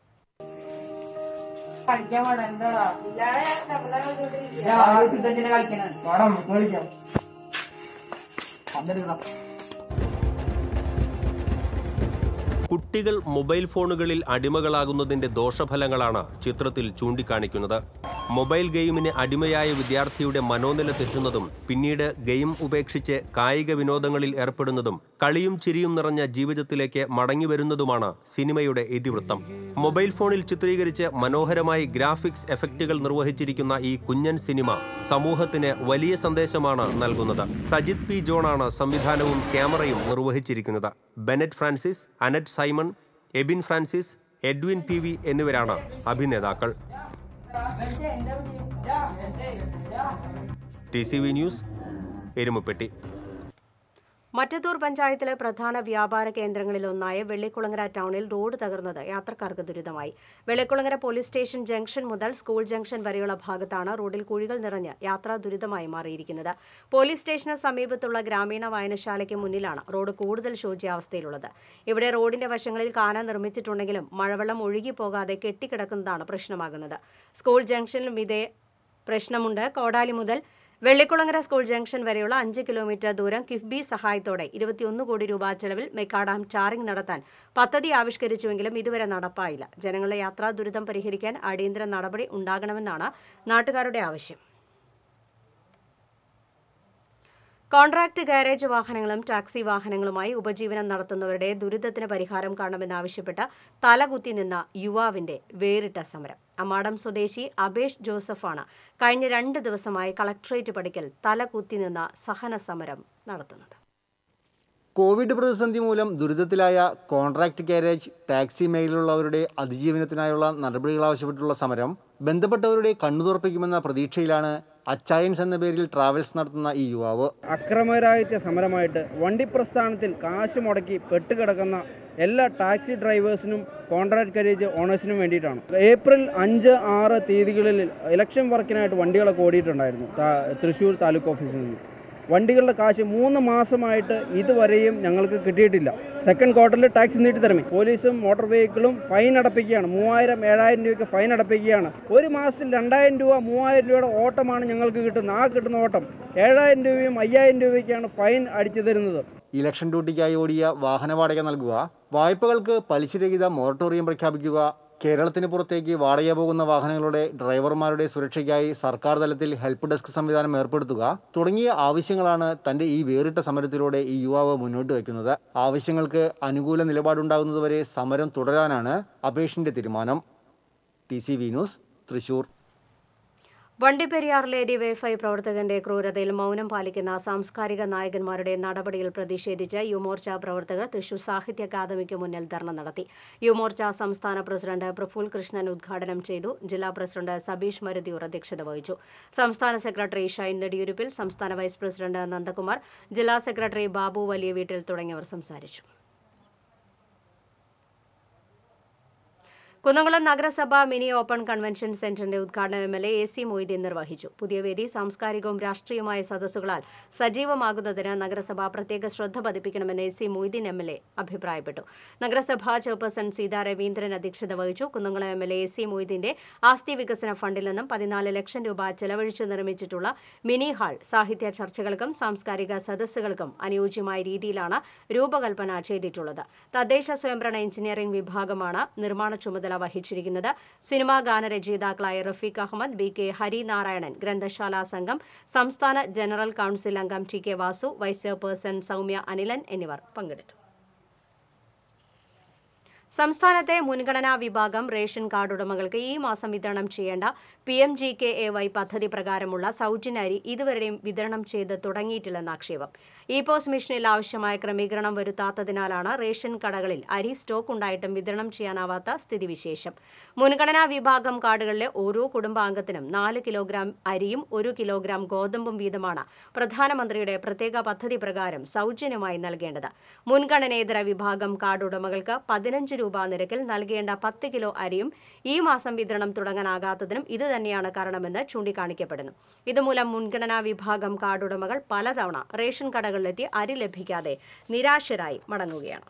കുട്ടികൾ മൊബൈൽ ഫോണുകളിൽ അടിമകളാകുന്നതിന്റെ ദോഷഫലങ്ങളാണ് ചിത്രത്തിൽ ചൂണ്ടിക്കാണിക്കുന്നത് മൊബൈൽ ഗെയിമിന് അടിമയായ വിദ്യാർത്ഥിയുടെ മനോനില തെറ്റുന്നതും പിന്നീട് ഗെയിം ഉപേക്ഷിച്ച് കായിക വിനോദങ്ങളിൽ ഏർപ്പെടുന്നതും കളിയും ചിരിയും നിറഞ്ഞ ജീവിതത്തിലേക്ക് മടങ്ങിവരുന്നതുമാണ് സിനിമയുടെ ഇതിവൃത്തം മൊബൈൽ ഫോണിൽ ചിത്രീകരിച്ച് മനോഹരമായി ഗ്രാഫിക്സ് എഫക്റ്റുകൾ നിർവഹിച്ചിരിക്കുന്ന ഈ കുഞ്ഞൻ സിനിമ സമൂഹത്തിന് വലിയ സന്ദേശമാണ് നൽകുന്നത് സജിത് പി ജോണാണ് സംവിധാനവും ക്യാമറയും നിർവഹിച്ചിരിക്കുന്നത് ബെനറ്റ് ഫ്രാൻസിസ് അനറ്റ് സൈമൺ എബിൻ ഫ്രാൻസിസ് എഡ്വിൻ പി വി എന്നിവരാണ് അഭിനേതാക്കൾ T C V news Erumapetty Mattathur പഞ്ചായത്തിലെ പ്രധാന വ്യാപാര കേന്ദ്രങ്ങളിലൊന്നായ വെള്ളിക്കുളങ്ങര ടൗണിൽ റോഡ് തകർന്നത് യാത്രക്കാർക്ക് ദുരിതമായി വെള്ളിക്കുളങ്ങര പോലീസ് സ്റ്റേഷൻ ജംഗ്ഷൻ മുതൽ സ്കൂൾ ജംഗ്ഷൻ വരെയുള്ള ഭാഗത്താണ് റോഡിൽ കുഴികൾ നിറഞ്ഞ് യാത്രാ ദുരിതമായി മാറിയിരിക്കുന്നത് പോലീസ് സ്റ്റേഷന് സമീപത്തുള്ള ഗ്രാമീണ വായനശാലയ്ക്ക് മുന്നിലാണ് റോഡ് കൂടുതൽ ശോച്യാവസ്ഥയിലുള്ളത് ഇവിടെ റോഡിന്റെ വശങ്ങളിൽ കാന നിർമ്മിച്ചിട്ടുണ്ടെങ്കിലും മഴവെള്ളം ഒഴുകിപ്പോകാതെ കെട്ടിക്കിടക്കുന്നതാണ് പ്രശ്നമാകുന്നത് സ്കൂൾ ജംഗ്ഷനിലും ഇതേ പ്രശ്നമുണ്ട് കോടാലി മുതൽ വെള്ളിക്കുളങ്ങര സ്കൂൾ ജംഗ്ഷൻ വരെയുള്ള അഞ്ച് കിലോമീറ്റർ ദൂരം കിഫ്ബി സഹായത്തോടെ ഇരുപത്തിയൊന്ന് കോടി രൂപ ചെലവിൽ മെക്കാഡാം ടാറിംഗ് നടത്താൻ പദ്ധതി ആവിഷ്കരിച്ചുവെങ്കിലും ഇതുവരെ നടപ്പായില്ല ജനങ്ങളുടെ യാത്രാ ദുരിതം പരിഹരിക്കാൻ അടിയന്തര നടപടി ഉണ്ടാകണമെന്നാണ് നാട്ടുകാരുടെ ആവശ്യം കോൺട്രാക്ട് ഗാരേജ് വാഹനങ്ങളും ടാക്സി വാഹനങ്ങളുമായി ഉപജീവനം നടത്തുന്നവരുടെ ദുരിതത്തിന് പരിഹാരം കാണണമെന്നാവശ്യപ്പെട്ട് തലകുത്തി നിന്ന യുവാവിന്റെ വേറിട്ട സമരം അമ്മാടം സ്വദേശി അബേഷ് ജോസഫാണ് കഴിഞ്ഞ രണ്ട് ദിവസമായി കളക്ട്രേറ്റ് പടിക്കൽ തലകുത്തി നിന്ന സഹന സമരം നടത്തുന്നത് കോവിഡ് പ്രതിസന്ധി മൂലം ദുരിതത്തിലായ കോൺട്രാക്ട് ഗാരേജ് ടാക്സി മേഖലയിലുള്ളവരുടെ അതിജീവനത്തിനായുള്ള നടപടികൾ ആവശ്യപ്പെട്ടുള്ള സമരം ബന്ധപ്പെട്ടവരുടെ കണ്ണു തുറപ്പിക്കുമെന്ന പ്രതീക്ഷയിലാണ് അച്ചായൻസ് എന്ന പേരിൽ ട്രാവൽസ് നടത്തുന്ന ഈ യുവാവ് അക്രമരാഹിത്യ സമരമായിട്ട് വണ്ടി പ്രസ്ഥാനത്തിൽ കാശ് മുടക്കി പെട്ടുകിടക്കുന്ന എല്ലാ ടാക്സി ഡ്രൈവേഴ്സിനും കോൺട്രാക്ട് കരേജ് ഓണേഴ്സിനും വേണ്ടിയിട്ടാണ് ഏപ്രിൽ അഞ്ച് ആറ് തീയതികളിൽ ഇലക്ഷൻ വർക്കിനായിട്ട് വണ്ടികളൊക്കെ ഓടിയിട്ടുണ്ടായിരുന്നു താ- തൃശ്ശൂർ താലൂക്ക് ഓഫീസിൽ നിന്ന് വണ്ടികളുടെ കാശ് മൂന്ന് മാസമായിട്ട് ഇതുവരെയും ഞങ്ങൾക്ക് കിട്ടിയിട്ടില്ല സെക്കൻഡ് ക്വാർട്ടറിൽ ടാക്സ് നീട്ടിത്തരമേ പോലീസും മോട്ടോർ വെഹിക്കിളും ഫൈൻ അടപ്പിക്കുകയാണ് മൂവായിരം ഏഴായിരം രൂപയ്ക്ക് ഫൈൻ അടപ്പിക്കുകയാണ് ഒരു മാസത്തിൽ രണ്ടായിരം രൂപ മൂവായിരം രൂപയുടെ ഓട്ടമാണ് ഞങ്ങൾക്ക് കിട്ടുന്നത് ആ കിട്ടുന്ന ഓട്ടം ഏഴായിരം രൂപയും അയ്യായിരം രൂപയ്ക്കാണ് ഫൈൻ അടിച്ചു തരുന്നത് ഇലക്ഷൻ ഡ്യൂട്ടിക്കായി ഓടിയ വാഹന വാടക നൽകുക വായ്പകൾക്ക് പലിശരഹിത മൊറട്ടോറിയം പ്രഖ്യാപിക്കുക കേരളത്തിന് പുറത്തേക്ക് വാടക പോകുന്ന വാഹനങ്ങളുടെ ഡ്രൈവർമാരുടെ സുരക്ഷയ്ക്കായി സർക്കാർ തലത്തിൽ ഹെൽപ്പ് ഡെസ്ക് സംവിധാനം ഏർപ്പെടുത്തുക തുടങ്ങിയ ആവശ്യങ്ങളാണ് തന്റെ ഈ വേറിട്ട സമരത്തിലൂടെ ഈ യുവാവ് മുന്നോട്ട് വയ്ക്കുന്നത് ആവശ്യങ്ങൾക്ക് അനുകൂല നിലപാടുണ്ടാകുന്നതുവരെ സമരം തുടരാനാണ് അപേഷിന്റെ തീരുമാനം T C V news Thrissur വണ്ടിപ്പെരിയാറിലെ ഡിവൈഫൈ പ്രവർത്തകന്റെ ക്രൂരതയിൽ മൗനം പാലിക്കുന്ന സാംസ്കാരിക നായകന്മാരുടെ നടപടിയിൽ പ്രതിഷേധിച്ച് യുമോർച്ച പ്രവർത്തകർ തൃശൂർ സാഹിത്യ അക്കാദമിക്ക് മുന്നിൽ ധർണ നടത്തി യുമോർച്ച സംസ്ഥാന പ്രസിഡന്റ് പ്രഫുൽ കൃഷ്ണൻ ഉദ്ഘാടനം ചെയ്തു ജില്ലാ പ്രസിഡന്റ് സബീഷ് മരുതിയൂർ അധ്യക്ഷത വഹിച്ചു സംസ്ഥാന സെക്രട്ടറി ഷൈൻ നെടിയുരുപ്പിൽ സംസ്ഥാന വൈസ് പ്രസിഡന്റ് നന്ദകുമാർ ജില്ലാ സെക്രട്ടറി ബാബു വലിയ വീട്ടിൽ തുടങ്ങിയവർ സംസാരിച്ചു കുന്നംകുളം നഗരസഭ മിനി ഓപ്പൺ കൺവെൻഷൻ സെന്ററിന്റെ ഉദ്ഘാടനം M L A C Moideen നിർവഹിച്ചു പുതിയ വേദി സാംസ്കാരികവും രാഷ്ട്രീയവുമായ സദസ്സുകളാൽ സജീവമാകുന്നതിന് നഗരസഭ പ്രത്യേക ശ്രദ്ധ പതിപ്പിക്കണമെന്ന് A C Moideen M L A അഭിപ്രായപ്പെട്ടു നഗരസഭാ ചെയർപേഴ്സൺ സീതാ രവീന്ദ്രൻ അധ്യക്ഷത വഹിച്ചു Kunnamkulam M L A C മൊയ്തീന്റെ ആസ്തി വികസന ഫണ്ടിൽ നിന്നും പതിനാല് ലക്ഷം രൂപ ചെലവഴിച്ച് നിർമ്മിച്ചിട്ടുള്ള മിനി ഹാൾ സാഹിത്യ ചർച്ചകൾക്കും സാംസ്കാരിക സദസ്സുകൾക്കും അനുയോജ്യമായ രീതിയിലാണ് രൂപകൽപ്പന ചെയ്തിട്ടുള്ളത് തദ്ദേശ സ്വയംഭരണ എഞ്ചിനീയറിംഗ് വിഭാഗമാണ് നിർമ്മാണ ചുമതല വഹിച്ചിരിക്കുന്നത് സിനിമാ ഗാനരചയിതാക്കളായ റഫീഖ് അഹമ്മദ് ബി കെ ഹരിനാരായണൻ ഗ്രന്ഥശാല സംഘം സംസ്ഥാന ജനറൽ കൌൺസിൽ അംഗം T K Vasu vice chairperson Soumya Anilan എന്നിവർ പങ്കെടുത്തു സംസ്ഥാനത്തെ മുൻഗണനാ വിഭാഗം റേഷൻ കാർഡ് ഉടമകൾക്ക് ഈ മാസം വിതരണം ചെയ്യേണ്ട P M G K A Y പദ്ധതി പ്രകാരമുള്ള സൗജന്യ അരി ഇതുവരെയും വിതരണം ചെയ്ത് തുടങ്ങിയിട്ടില്ലെന്ന് ആക്ഷേപം ഇ പോസ് മെഷീനിൽ ആവശ്യമായ ക്രമീകരണം വരുത്താത്തതിനാലാണ് റേഷൻ കടകളിൽ അരി സ്റ്റോക്ക് ഉണ്ടായിട്ടും വിതരണം ചെയ്യാനാവാത്ത സ്ഥിതിവിശേഷം മുൻഗണനാ വിഭാഗം കാർഡുകളിലെ ഓരോ കുടുംബാംഗത്തിനും നാല് കിലോഗ്രാം അരിയും ഒരു കിലോഗ്രാം ഗോതമ്പും വീതമാണ് പ്രധാനമന്ത്രിയുടെ പ്രത്യേക പദ്ധതി പ്രകാരം സൗജന്യമായി നൽകേണ്ടത് മുൻഗണനേതര വിഭാഗം കാർഡ് ഉടമകൾക്ക് പതിനഞ്ച് രൂപ നിരക്കിൽ നൽകേണ്ട പത്ത് കിലോ അരിയും ഈ മാസം വിതരണം തുടങ്ങാനാകാത്തതിനും ഇത് തന്നെയാണ് കാരണമെന്ന് ചൂണ്ടിക്കാണിക്കപ്പെടുന്നു ഇതുമൂലം മുൻഗണനാ വിഭാഗം കാർഡ് ഉടമകൾ പലതവണ റേഷൻ കടകളിലെത്തി അരി ലഭിക്കാതെ നിരാശരായി മടങ്ങുകയാണ്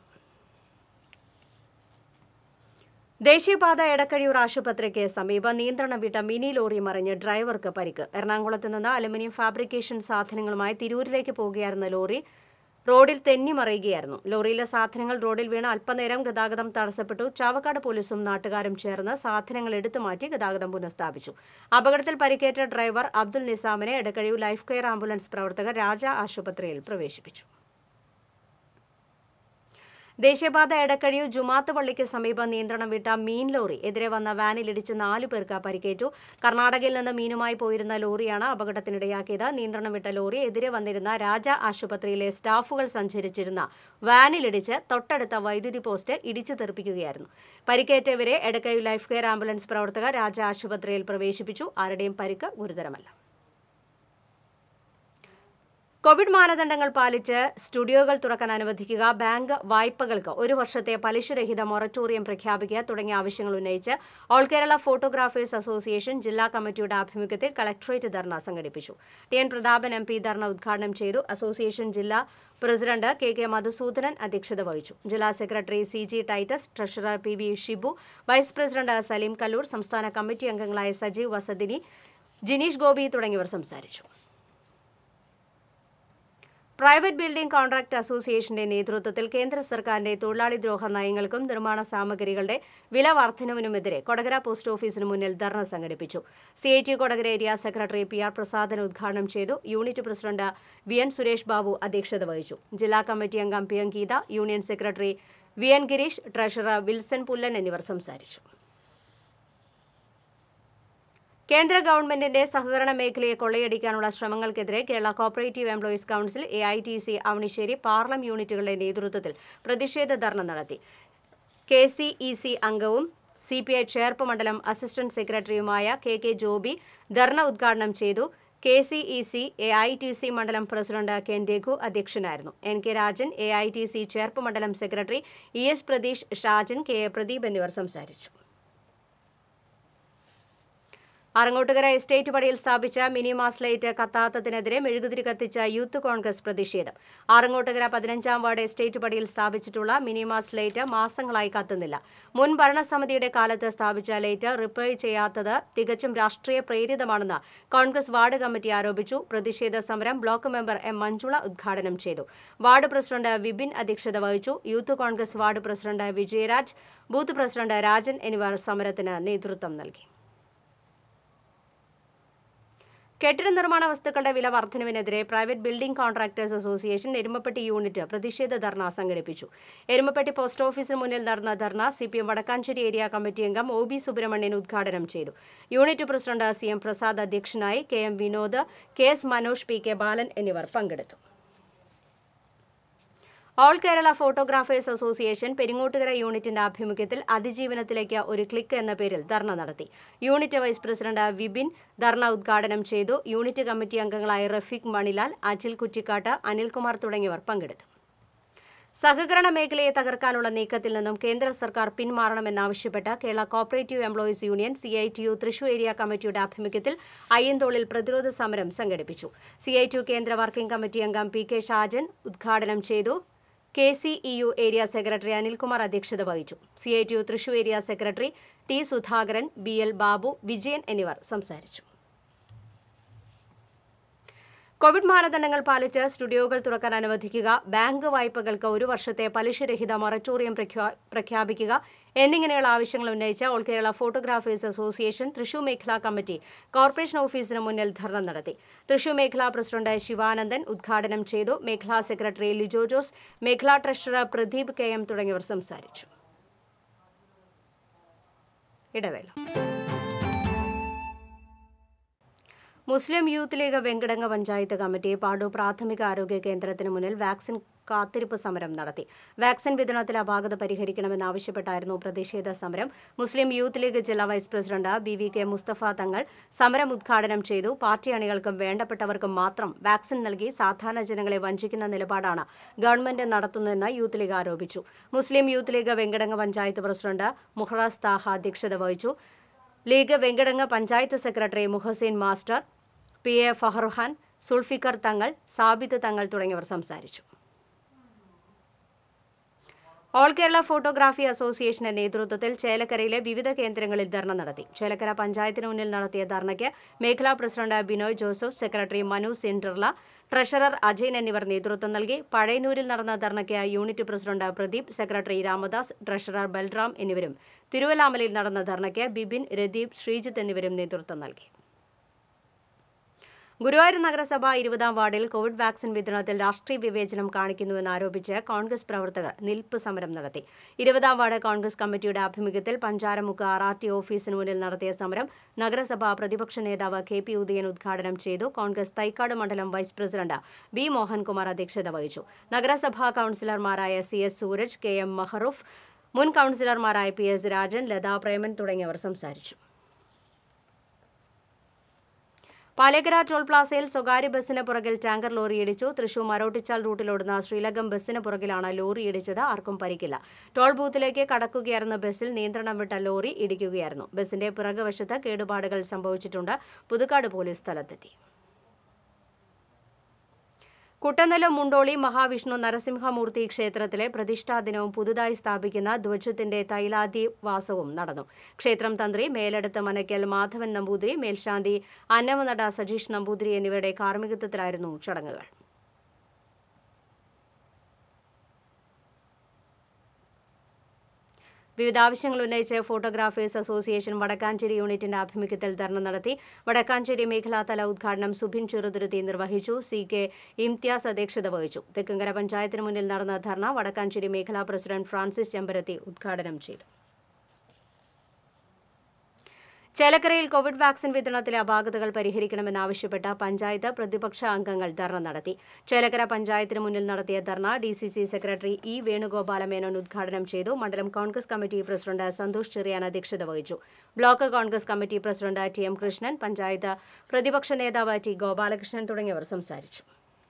ദേശീയപാത എടക്കഴിയൂർ ആശുപത്രിക്ക് സമീപം നിയന്ത്രണം വിട്ട മിനി ലോറി മറിഞ്ഞ് ഡ്രൈവർക്ക് പരിക്ക് എറണാകുളത്ത് നിന്ന് അലുമിനിയം ഫാബ്രിക്കേഷൻ സാധനങ്ങളുമായി തിരൂരിലേക്ക് പോകുകയായിരുന്ന ലോറി റോഡിൽ തെന്നിമറിയുകയായിരുന്നു ലോറിയിലെ സാധനങ്ങൾ റോഡിൽ വീണ് അല്പനേരം ഗതാഗതം തടസ്സപ്പെട്ടു ചാവക്കാട് പോലീസും നാട്ടുകാരും ചേർന്ന് സാധനങ്ങൾ എടുത്തു മാറ്റി ഗതാഗതം പുനഃസ്ഥാപിച്ചു അപകടത്തിൽ പരിക്കേറ്റ ഡ്രൈവർ അബ്ദുൽ നിസാമിനെ എടക്കഴിയൂർ ലൈഫ് കെയർ ആംബുലൻസ് പ്രവർത്തകർ രാജ ആശുപത്രിയിൽ പ്രവേശിപ്പിച്ചു ദേശീയപാത എടക്കഴിയൂർ ജുമാത്ത് പള്ളിക്ക് സമീപം നിയന്ത്രണം വിട്ട മീൻ ലോറി എതിരെ വന്ന വാനിലിടിച്ച് നാലു പേർക്ക് പരിക്കേറ്റു കർണാടകയിൽ നിന്ന് മീനുമായി പോയിരുന്ന ലോറിയാണ് അപകടത്തിനിടയാക്കിയത് നിയന്ത്രണം വിട്ട ലോറി എതിരെ വന്നിരുന്ന രാജ ആശുപത്രിയിലെ സ്റ്റാഫുകൾ സഞ്ചരിച്ചിരുന്ന വാനിലിടിച്ച് തൊട്ടടുത്ത വൈദ്യുതി പോസ്റ്റ് ഇടിച്ചു തെറിപ്പിക്കുകയായിരുന്നു പരിക്കേറ്റവരെ എടക്കഴിയൂർ ലൈഫ് കെയർ ആംബുലൻസ് പ്രവർത്തകർ രാജ ആശുപത്രിയിൽ പ്രവേശിപ്പിച്ചു ആരുടെയും പരിക്ക് ഗുരുതരമല്ല കോവിഡ് മാനദണ്ഡങ്ങൾ പാലിച്ച് സ്റ്റുഡിയോകൾ തുറക്കാൻ അനുവദിക്കുക ബാങ്ക് വായ്പകൾക്ക് ഒരു വർഷത്തെ പലിശരഹിത മൊറട്ടോറിയം പ്രഖ്യാപിക്കുക തുടങ്ങിയ ആവശ്യങ്ങൾ ഉന്നയിച്ച് ഓൾ കേരള ഫോട്ടോഗ്രാഫേഴ്സ് അസോസിയേഷൻ ജില്ലാ കമ്മിറ്റിയുടെ ആഭിമുഖ്യത്തിൽ കളക്ടറേറ്റ് ധർണ സംഘടിപ്പിച്ചു T N Prathapan M P dharna ഉദ്ഘാടനം ചെയ്തു അസോസിയേഷൻ ജില്ലാ പ്രസിഡന്റ് കെ കെ മധുസൂദനൻ അധ്യക്ഷത വഹിച്ചു ജില്ലാ secretary C G Titus treasurer P V Shibu vice president Saleem Kallur സംസ്ഥാന കമ്മിറ്റി അംഗങ്ങളായ സജീവ് വസദിനി ജിനീഷ് ഗോപി തുടങ്ങിയവർ സംസാരിച്ചു പ്രൈവറ്റ് ബിൽഡിംഗ് കോൺട്രാക്ട് അസോസിയേഷന്റെ നേതൃത്വത്തിൽ കേന്ദ്ര സർക്കാരിന്റെ തൊഴിലാളി ദ്രോഹ നയങ്ങൾക്കും നിർമ്മാണ സാമഗ്രികളുടെ വില വർധനവിനുമെതിരെ കൊടകര പോസ്റ്റ് ഓഫീസിന് മുന്നിൽ ധർണ സംഘടിപ്പിച്ചു C I T Kodakara area secretary P R Prasadan ഉദ്ഘാടനം ചെയ്തു unit president V N Suresh Babu അധ്യക്ഷത വഹിച്ചു ജില്ലാ കമ്മിറ്റി അംഗം P N Geetha union secretary V N Gireesh treasurer Wilson Pullan എന്നിവർ സംസാരിച്ചു കേന്ദ്ര ഗവൺമെന്റിന്റെ സഹകരണ മേഖലയെ കൊള്ളയടിക്കാനുള്ള ശ്രമങ്ങൾക്കെതിരെ Kerala cooperative employees council A I T C Avanissery Parlam യൂണിറ്റുകളുടെ നേതൃത്വത്തിൽ പ്രതിഷേധ ധർണ നടത്തി കെ സി ഇ സി അംഗവും സി പി ഐ ചേർപ്പ് മണ്ഡലം അസിസ്റ്റന്റ് സെക്രട്ടറിയുമായ കെ കെ ജോബി ധർണ ഉദ്ഘാടനം ചെയ്തു K C E C A I T C മണ്ഡലം പ്രസിഡന്റ് കെൻ രഘു അധ്യക്ഷനായിരുന്നു N K Rajan A I T C Cherpu മണ്ഡലം secretary E S Pratheesh Shajan K A Pradeep എന്നിവർ സംസാരിച്ചു അറങ്ങോട്ടുകര എസ്റ്റേറ്റ് പടിയിൽ സ്ഥാപിച്ച മിനി മാസ്ലൈറ്റ് കത്താത്തതിനെതിരെ മെഴുകുതിരി കത്തിച്ച യൂത്ത് കോൺഗ്രസ് പ്രതിഷേധം ആറങ്ങോട്ടുകര പതിനഞ്ചാം വാർഡ് എസ്റ്റേറ്റ് പടിയിൽ സ്ഥാപിച്ചിട്ടുള്ള മിനി മാസ്ലൈറ്റ് മാസങ്ങളായി കത്തുന്നില്ല മുൻ ഭരണസമിതിയുടെ കാലത്ത് സ്ഥാപിച്ച ലൈറ്റ് റിപ്പയർ ചെയ്യാത്തത് തികച്ചും രാഷ്ട്രീയ പ്രേരിതമാണെന്ന് കോൺഗ്രസ് വാർഡ് കമ്മിറ്റി ആരോപിച്ചു പ്രതിഷേധ സമരം ബ്ലോക്ക് മെമ്പർ എം മഞ്ജുള ഉദ്ഘാടനം ചെയ്തു വാർഡ് പ്രസിഡന്റ് വിപിൻ അധ്യക്ഷത വഹിച്ചു youth congress ward president Vijayaraj booth president Rajan എന്നിവർ സമരത്തിന് നേതൃത്വം നൽകി കെട്ടിട നിർമ്മാണ വസ്തുക്കളുടെ വില വർധനവിനെതിരെ private building contractors association Erumapetty unit പ്രതിഷേധ ധർണ സംഘടിപ്പിച്ചു എരുമപ്പെട്ടി പോസ്റ്റ് ഓഫീസിന് മുന്നിൽ നടന്ന dharna C P M Vadakkanchery area committee അംഗം ഒ ബി സുബ്രഹ്മണ്യൻ ഉദ്ഘാടനം ചെയ്തു unit president C M Prasad അധ്യക്ഷനായി K M Vinod K S Manoj P K Balan എന്നിവർ പങ്കെടുത്തു all Kerala photographers association Peringottukara യൂണിറ്റിന്റെ ആഭിമുഖ്യത്തിൽ അതിജീവനത്തിലേക്ക് ഒരു ക്ലിക്ക് എന്ന പേരിൽ ധർണ നടത്തി unit vice president Vipin dharna ഉദ്ഘാടനം ചെയ്തു യൂണിറ്റ് കമ്മിറ്റി അംഗങ്ങളായ റഫീഖ് മണിലാൽ അജിൽ കുറ്റിക്കാട്ട് അനിൽകുമാർ തുടങ്ങിയവർ പങ്കെടുത്തു സഹകരണ മേഖലയെ തകർക്കാനുള്ള നീക്കത്തിൽ നിന്നും കേന്ദ്ര സർക്കാർ പിന്മാറണമെന്നാവശ്യപ്പെട്ട് Kerala cooperative employees union C I T U Thrissur area കമ്മിറ്റിയുടെ ആഭിമുഖ്യത്തിൽ അയ്യന്തോളിൽ പ്രതിരോധ സമരം സംഘടിപ്പിച്ചു സി ഐ ടി യു കേന്ദ്ര വർക്കിംഗ് കമ്മിറ്റി അംഗം പി കെ ഷാജൻ ഉദ്ഘാടനം ചെയ്തു K C E U area secretary Anilkumar അധ്യക്ഷത വഹിച്ചു C I T U Thrissur area secretary T Sudhakaran B L Babu Vijayan എന്നിവർ സംസാരിച്ചു കോവിഡ് മാനദണ്ഡങ്ങൾ പാലിച്ച് സ്റ്റുഡിയോകൾ തുറക്കാൻ അനുവദിക്കുക ബാങ്ക് വായ്പകൾക്ക് ഒരു വർഷത്തെ പലിശരഹിത മൊറട്ടോറിയം പ്രഖ്യാ- പ്രഖ്യാപിക്കുക എന്നിങ്ങനെയുള്ള ആവശ്യങ്ങൾ ഉന്നയിച്ച് all Kerala photographers association Thrissur മേഖലാ കമ്മിറ്റി കോർപ്പറേഷൻ ഓഫീസിന് മുന്നിൽ ധർണ നടത്തി തൃശൂർ മേഖലാ പ്രസിഡന്റ് ശിവാനന്ദൻ ഉദ്ഘാടനം ചെയ്തു മേഖലാ സെക്രട്ടറി ലിജോ ജോസ് മേഖലാ ട്രഷറർ പ്രദീപ് കെ എം തുടങ്ങിയവർ സംസാരിച്ചു ഇടവേള Muslim youth league Venkitanga panchayat committee പാടു പ്രാഥമിക ആരോഗ്യ കേന്ദ്രത്തിന് മുന്നിൽ വാക്സിൻ കാത്തിരിപ്പ് സമരം നടത്തി വാക്സിൻ വിതരണത്തിൽ അപാകത പരിഹരിക്കണമെന്നാവശ്യപ്പെട്ടായിരുന്നു പ്രതിഷേധ സമരം മുസ്ലിം യൂത്ത് ലീഗ് ജില്ലാ vice president B V K Musthafa Thangal സമരം ഉദ്ഘാടനം ചെയ്തു പാർട്ടി അണികൾക്കും വേണ്ടപ്പെട്ടവർക്കും മാത്രം വാക്സിൻ നൽകി സാധാരണ ജനങ്ങളെ വഞ്ചിക്കുന്ന നിലപാടാണ് ഗവൺമെന്റ് നടത്തുന്നതെന്ന് യൂത്ത് ലീഗ് ആരോപിച്ചു Muslim youth league Venkitanga panchayat president Muhras Thaha അധ്യക്ഷത വഹിച്ചു league Venkitanga panchayat secretary Muhasin master P A Farhan Sulfikar Thangal Sabith തങ്ങൾ തുടങ്ങിയവർ സംസാരിച്ചു ഓൾ കേരള ഫോട്ടോഗ്രാഫി അസോസിയേഷന്റെ നേതൃത്വത്തിൽ ചേലക്കരയിലെ വിവിധ കേന്ദ്രങ്ങളിൽ ധർണ നടത്തി ചേലക്കര പഞ്ചായത്തിന് മുന്നിൽ നടത്തിയ ധർണയ്ക്ക് മേഖലാ പ്രസിഡന്റ് ബിനോയ് ജോസഫ് സെക്രട്ടറി മനു സെൻട്രല ട്രഷറർ അജയൻ എന്നിവർ നേതൃത്വം നൽകി പഴയന്നൂരിൽ നടന്ന ധർണയ്ക്ക് unit president Pradeep secretary Ramadas treasurer Balram എന്നിവരും തിരുവല്ലാമലയിൽ നടന്ന ധർണയ്ക്ക് ബിബിൻ രദീപ് ശ്രീജിത്ത് എന്നിവരും നേതൃത്വം നൽകി ഗുരുവായൂർ നഗരസഭ ഇരുപതാം വാർഡിൽ കോവിഡ് വാക്സിൻ വിതരണത്തിൽ രാഷ്ട്രീയ വിവേചനം കാണിക്കുന്നുവെന്ന് ആരോപിച്ച് കോൺഗ്രസ് പ്രവർത്തകർ നിൽപ്പ് സമരം നടത്തി ഇരുപതാം വാർഡ് കോൺഗ്രസ് കമ്മിറ്റിയുടെ ആഭിമുഖ്യത്തിൽ പഞ്ചാരമുക്ക് ആർ ആർ ടി ഓഫീസിന് മുന്നിൽ നടത്തിയ സമരം നഗരസഭാ പ്രതിപക്ഷ നേതാവ് കെ പി ഉദയൻ ഉദ്ഘാടനം ചെയ്തു കോൺഗ്രസ് തൈക്കാട് മണ്ഡലം വൈസ് പ്രസിഡന്റ് വി മോഹൻകുമാർ അധ്യക്ഷത വഹിച്ചു നഗരസഭാ കൌൺസിലർമാരായ C S Sooraj K M Mahroof മുൻ കൌൺസിലർമാരായ പി എസ് രാജൻ ലതാ പ്രേമൻ തുടങ്ങിയവർ സംസാരിച്ചു പാലേക്കര ടോൾ പ്ലാസയിൽ സ്വകാര്യ ബസ്സിന് പുറകിൽ ടാങ്കർ ലോറി ഇടിച്ചു തൃശൂർ മരോട്ടിച്ചാൽ റൂട്ടിലോടുന്ന ശ്രീലകം ബസ്സിന് പുറകിലാണ് ലോറി ഇടിച്ചത് ആർക്കും പരിക്കില്ല ടോൾ ബൂത്തിലേക്ക് കടക്കുകയായിരുന്ന ബസ്സിൽ നിയന്ത്രണം വിട്ട ലോറി ഇടിക്കുകയായിരുന്നു ബസ്സിന്റെ പിറകുവശത്ത് കേടുപാടുകൾ സംഭവിച്ചിട്ടുണ്ട് പുതുക്കാട് പോലീസ് സ്ഥലത്തെത്തി കുട്ടനെല്ലം മുണ്ടോളി മഹാവിഷ്ണു നരസിംഹമൂർത്തി ക്ഷേത്രത്തിലെ പ്രതിഷ്ഠാ ദിനവും പുതുതായി സ്ഥാപിക്കുന്ന ധ്വജത്തിന്റെ തൈലാദിവാസവും നടന്നു ക്ഷേത്രം തന്ത്രി മേലെടുത്ത് മനയ്ക്കൽ മാധവൻ നമ്പൂതിരി മേൽശാന്തി അന്നമനട സജീഷ് നമ്പൂതിരി എന്നിവരുടെ കാർമ്മികത്വത്തിലായിരുന്നു ചടങ്ങുകൾ വിവിധ ആവശ്യങ്ങൾ ഉന്നയിച്ച് ഫോട്ടോഗ്രാഫേഴ്സ് അസോസിയേഷൻ വടക്കാഞ്ചേരി യൂണിറ്റിന്റെ ആഭിമുഖ്യത്തിൽ ധർണ നടത്തി വടക്കാഞ്ചേരി മേഖലാതല ഉദ്ഘാടനം സുബിൻ ചെറുതുരുത്തി നിർവഹിച്ചു സി കെ ഇംതിയാസ് അധ്യക്ഷത വഹിച്ചു തെക്കുംകര പഞ്ചായത്തിന് മുന്നിൽ നടന്ന ധർണ വടക്കാഞ്ചേരി മേഖലാ പ്രസിഡന്റ് ഫ്രാൻസിസ് ചെമ്പരത്തി ഉദ്ഘാടനം ചെയ്തു ചേലക്കരയിൽ കോവിഡ് വാക്സിൻ വിതരണത്തിലെ അപാകതകൾ പരിഹരിക്കണമെന്നാവശ്യപ്പെട്ട പഞ്ചായത്ത് പ്രതിപക്ഷ അംഗങ്ങൾ ധർണ നടത്തി ചേലക്കര പഞ്ചായത്തിന് മുന്നിൽ നടത്തിയ dharna D C C secretary E Venugopala Menon ഉദ്ഘാടനം ചെയ്തു മണ്ഡലം congress committee president Santhosh Cheriyan അധ്യക്ഷത വഹിച്ചു block congress committee president T M Krishnan panchayat പ്രതിപക്ഷ നേതാവ് ടി ഗോപാലകൃഷ്ണൻ തുടങ്ങിയവർ സംസാരിച്ചു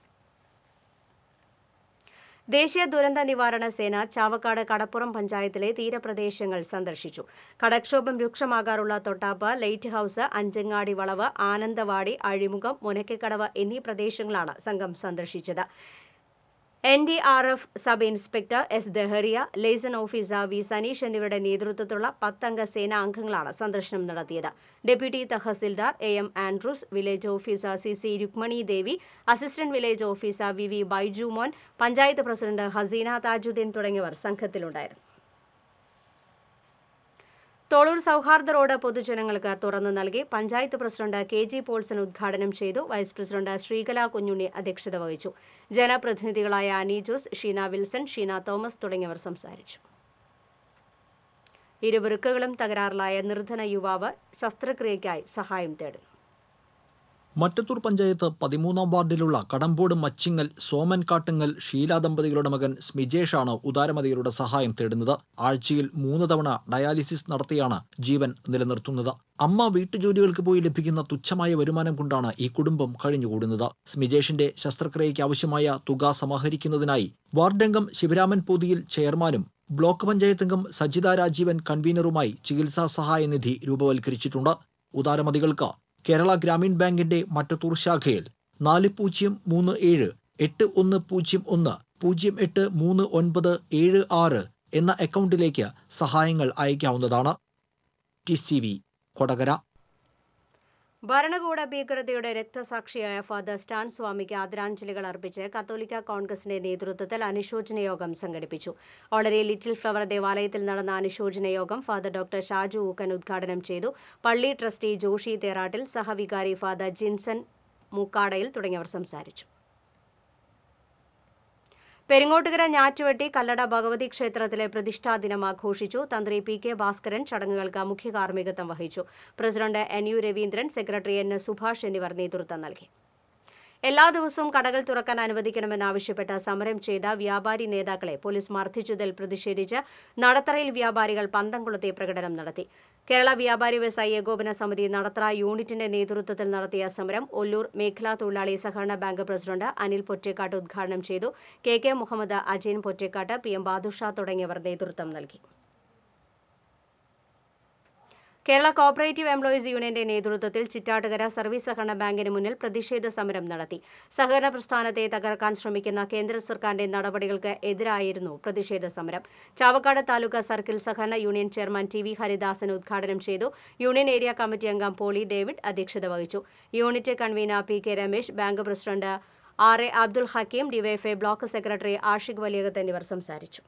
ദേശീയ ദുരന്ത നിവാരണ സേന ചാവക്കാട് കടപ്പുറം പഞ്ചായത്തിലെ തീരപ്രദേശങ്ങൾ സന്ദർശിച്ചു കടക്ഷോഭം രൂക്ഷമാകാറുള്ള തൊട്ടാപ്പ് ലൈറ്റ് ഹൌസ് അഞ്ചങ്ങാടി വളവ് ആനന്ദവാടി അഴിമുഖം മുനക്കക്കടവ് എന്നീ പ്രദേശങ്ങളാണ് സംഘം സന്ദർശിച്ചത് N D R F sub inspector S Dahariya liaison officer V Saneesh എന്നിവരുടെ നേതൃത്വത്തിലുള്ള പത്തംഗ സേനാ അംഗങ്ങളാണ് സന്ദർശനം നടത്തിയത് deputy tahsildar A M Andrews village officer C C Rukmini Devi assistant village officer V V Baiju Mon panchayat president Hasina Thajudheen തുടങ്ങിയവർ സംഘത്തിലുണ്ടായിരുന്നു തോളൂർ സൗഹാർദ്ദ റോഡ് പൊതുജനങ്ങൾക്ക് തുറന്നു നൽകി panchayat president K G Paulson ഉദ്ഘാടനം ചെയ്തു വൈസ് പ്രസിഡന്റ് ശ്രീകല കുഞ്ഞുണ്ണി അധ്യക്ഷത വഹിച്ചു ജനപ്രതിനിധികളായ അനി ജോസ് ഷീന വിൽസൺ ഷീന തോമസ് തുടങ്ങിയവർ സംസാരിച്ചു ഇരുവൃക്കകളും തകരാറിലായ നിർധന യുവാവ് ശസ്ത്രക്രിയയ്ക്കായി സഹായം തേടുന്നു മറ്റത്തൂർ പഞ്ചായത്ത് പതിമൂന്നാം വാർഡിലുള്ള കടമ്പോട് മച്ചിങ്ങൽ സോമൻ കാട്ടുങ്ങൽ ഷീല ദമ്പതികളുടെ മകൻ സ്മിജേഷാണ് ഉദാരമതികളുടെ സഹായം തേടുന്നത് ആഴ്ചയിൽ മൂന്ന് തവണ ഡയാലിസിസ് നടത്തിയാണ് ജീവൻ നിലനിർത്തുന്നത് അമ്മ വീട്ടുജോലികൾക്ക് പോയി ലഭിക്കുന്ന തുച്ഛമായ വരുമാനം കൊണ്ടാണ് ഈ കുടുംബം കഴിഞ്ഞുകൂടുന്നത് സ്മിജേഷിന്റെ ശസ്ത്രക്രിയയ്ക്ക് ആവശ്യമായ തുക സമാഹരിക്കുന്നതിനായി വാർഡംഗം ശിവരാമൻ പൊതിയിൽ ചെയർമാനും ബ്ലോക്ക് പഞ്ചായത്ത് അംഗം സജിത രാജീവൻ കൺവീനറുമായി ചികിത്സാ സഹായ നിധി രൂപവൽക്കരിച്ചിട്ടുണ്ട് ഉദാരമതികൾക്ക് കേരള ഗ്രാമീൺ ബാങ്കിന്റെ മറ്റത്തൂർ ശാഖയിൽ നാല് പൂജ്യം മൂന്ന് ഏഴ് എട്ട് ഒന്ന് പൂജ്യം ഒന്ന് പൂജ്യം എട്ട് മൂന്ന് ഒൻപത് ഏഴ് ആറ് എന്ന അക്കൗണ്ടിലേക്ക് സഹായങ്ങൾ അയക്കാവുന്നതാണ് ടി സി വി കൊടകര ഭരണകൂട ഭീകരതയുടെ രക്തസാക്ഷിയായ ഫാദർ സ്റ്റാൻ സ്വാമിക്ക് ആദരാഞ്ജലികൾ അർപ്പിച്ച് കത്തോലിക്ക കോൺഗ്രസിന്റെ നേതൃത്വത്തിൽ അനുശോചന യോഗം സംഘടിപ്പിച്ചു ഓളരി ലിറ്റിൽ ഫ്ലവർ ദേവാലയത്തിൽ നടന്ന അനുശോചന യോഗം ഫാദർ ഡോക്ടർ ഷാജു ഊക്കൻ ഉദ്ഘാടനം ചെയ്തു പള്ളി ട്രസ്റ്റി ജോഷി തേറാട്ടിൽ സഹവികാരി ഫാദർ ജിൻസൺ മൂക്കാടയിൽ തുടങ്ങിയവർ സംസാരിച്ചു പെരിങ്ങോട്ടുകര ഞാറ്റുവെട്ടി കല്ലട ഭഗവതി ക്ഷേത്രത്തിലെ പ്രതിഷ്ഠാ ദിനം ആഘോഷിച്ചു തന്ത്രി പി കെ ഭാസ്കരൻ ചടങ്ങുകൾക്ക് മുഖ്യ കാർമ്മികത്വം വഹിച്ചു president N U Raveendran secretary N Subhash എന്നിവർ നേതൃത്വം നൽകി എല്ലാ ദിവസവും കടകൾ തുറക്കാൻ അനുവദിക്കണമെന്നാവശ്യപ്പെട്ട് സമരം ചെയ്ത വ്യാപാരി നേതാക്കളെ പോലീസ് മർദ്ദിച്ചതിൽ പ്രതിഷേധിച്ച് നടത്തറയിൽ വ്യാപാരികൾ പന്തംകുളത്തെ പ്രകടനം നടത്തി കേരള വ്യാപാരി വ്യവസായി ഏകോപന സമിതി നടത്തറ യൂണിറ്റിന്റെ നേതൃത്വത്തിൽ നടത്തിയ സമരം ഒല്ലൂർ മേഖലാ തൊഴിലാളി സഹകരണ ബാങ്ക് പ്രസിഡന്റ് അനിൽ പൊറ്റേക്കാട്ട് ഉദ്ഘാടനം ചെയ്തു K K Muhammed Ajayan Pottekkatt P M Badusha തുടങ്ങിയവർ നേതൃത്വം നൽകി കേരള കോപ്പറേറ്റീവ് എംപ്ലോയീസ് യൂണിയന്റെ നേതൃത്വത്തിൽ ചിറ്റാട്ടുകര സർവീസ് സഹകരണ ബാങ്കിന് മുന്നിൽ പ്രതിഷേധ സമരം നടത്തി സഹകരണ പ്രസ്ഥാനത്തെ തകർക്കാൻ ശ്രമിക്കുന്ന കേന്ദ്ര സർക്കാരിന്റെ നടപടികൾക്ക് എതിരായിരുന്നു പ്രതിഷേധ സമരം ചാവക്കാട് താലൂക്ക് സർക്കിൾ സഹകരണ union chairman T V Haridasan ഉദ്ഘാടനം ചെയ്തു യൂണിയൻ ഏരിയ കമ്മിറ്റി അംഗം പോളി ഡേവിഡ് അധ്യക്ഷത വഹിച്ചു unit convener P K Ramesh bank president R A Abdul Hakeem DYFI block secretary Ashiq Valiyakath എന്നിവർ സംസാരിച്ചു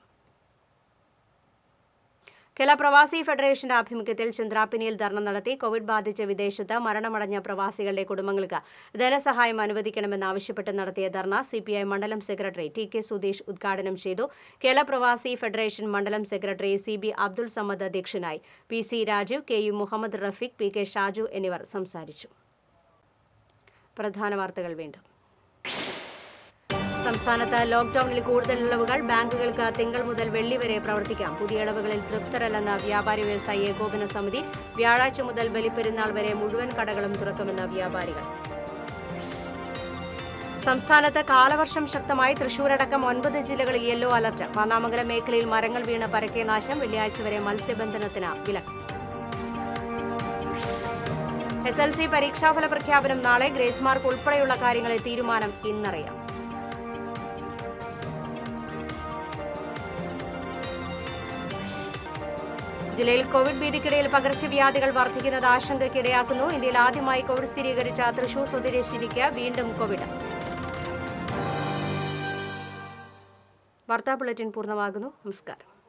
കേരള പ്രവാസി ഫെഡറേഷന്റെ ആഭിമുഖ്യത്തിൽ ചന്ദ്രാപ്പിനിയിൽ ധർണ നടത്തി കോവിഡ് ബാധിച്ച് വിദേശത്ത് മരണമടഞ്ഞ പ്രവാസികളുടെ കുടുംബങ്ങൾക്ക് ധനസഹായം അനുവദിക്കണമെന്നാവശ്യപ്പെട്ട് നടത്തിയ ധർണ സിപിഐ മണ്ഡലം സെക്രട്ടറി ടി കെ സുധീഷ് ഉദ്ഘാടനം ചെയ്തു കേരള പ്രവാസി ഫെഡറേഷൻ മണ്ഡലം secretary C B Abdul Samad അധ്യക്ഷനായി P C Rajeev K U Muhammed Rafeeq P K Shaju എന്നിവർ സംസാരിച്ചു പ്രധാന വാർത്തകൾ വീണ്ടും സംസ്ഥാനത്ത് ലോക്ഡൌണിൽ കൂടുതൽ ഇളവുകൾ ബാങ്കുകൾക്ക് തിങ്കൾ മുതൽ വെള്ളി വരെ പ്രവർത്തിക്കാം പുതിയ ഇളവുകളിൽ തൃപ്തരല്ലെന്ന വ്യാപാരി വ്യവസായി ഏകോപന സമിതി വ്യാഴാഴ്ച മുതൽ ബലിപ്പെരുന്നാൾ വരെ മുഴുവൻ കടകളും തുറക്കുമെന്ന് വ്യാപാരികൾ സംസ്ഥാനത്ത് കാലവർഷം ശക്തമായി തൃശൂരടക്കം ഒൻപത് ജില്ലകളിൽ യെല്ലോ അലർട്ട് പാനാമംഗലം മേഖലയിൽ മരങ്ങൾ വീണ് പരക്കെ നാശം വെള്ളിയാഴ്ച വരെ മത്സ്യബന്ധനത്തിന് വിലക്ക് എസ് എൽ സി പരീക്ഷാഫല പ്രഖ്യാപനം നാളെ ഗ്രേസ് മാർക്ക് ഉൾപ്പെടെയുള്ള കാര്യങ്ങളിൽ തീരുമാനം ഇന്നറിയാം ജില്ലയിൽ കോവിഡ് ഭീതിക്കിടയിൽ പകർച്ചവ്യാധികൾ വർദ്ധിക്കുന്നത് ആശങ്കയ്ക്കിടയാക്കുന്നു ഇന്ത്യയിൽ ആദ്യമായി കോവിഡ് സ്ഥിരീകരിച്ച തൃശൂർ സ്വദേശിനിക്ക് വീണ്ടും കോവിഡ് വാർത്താ ബുള്ളറ്റിൻ പൂർണ്ണമാകുന്നു നമസ്കാരം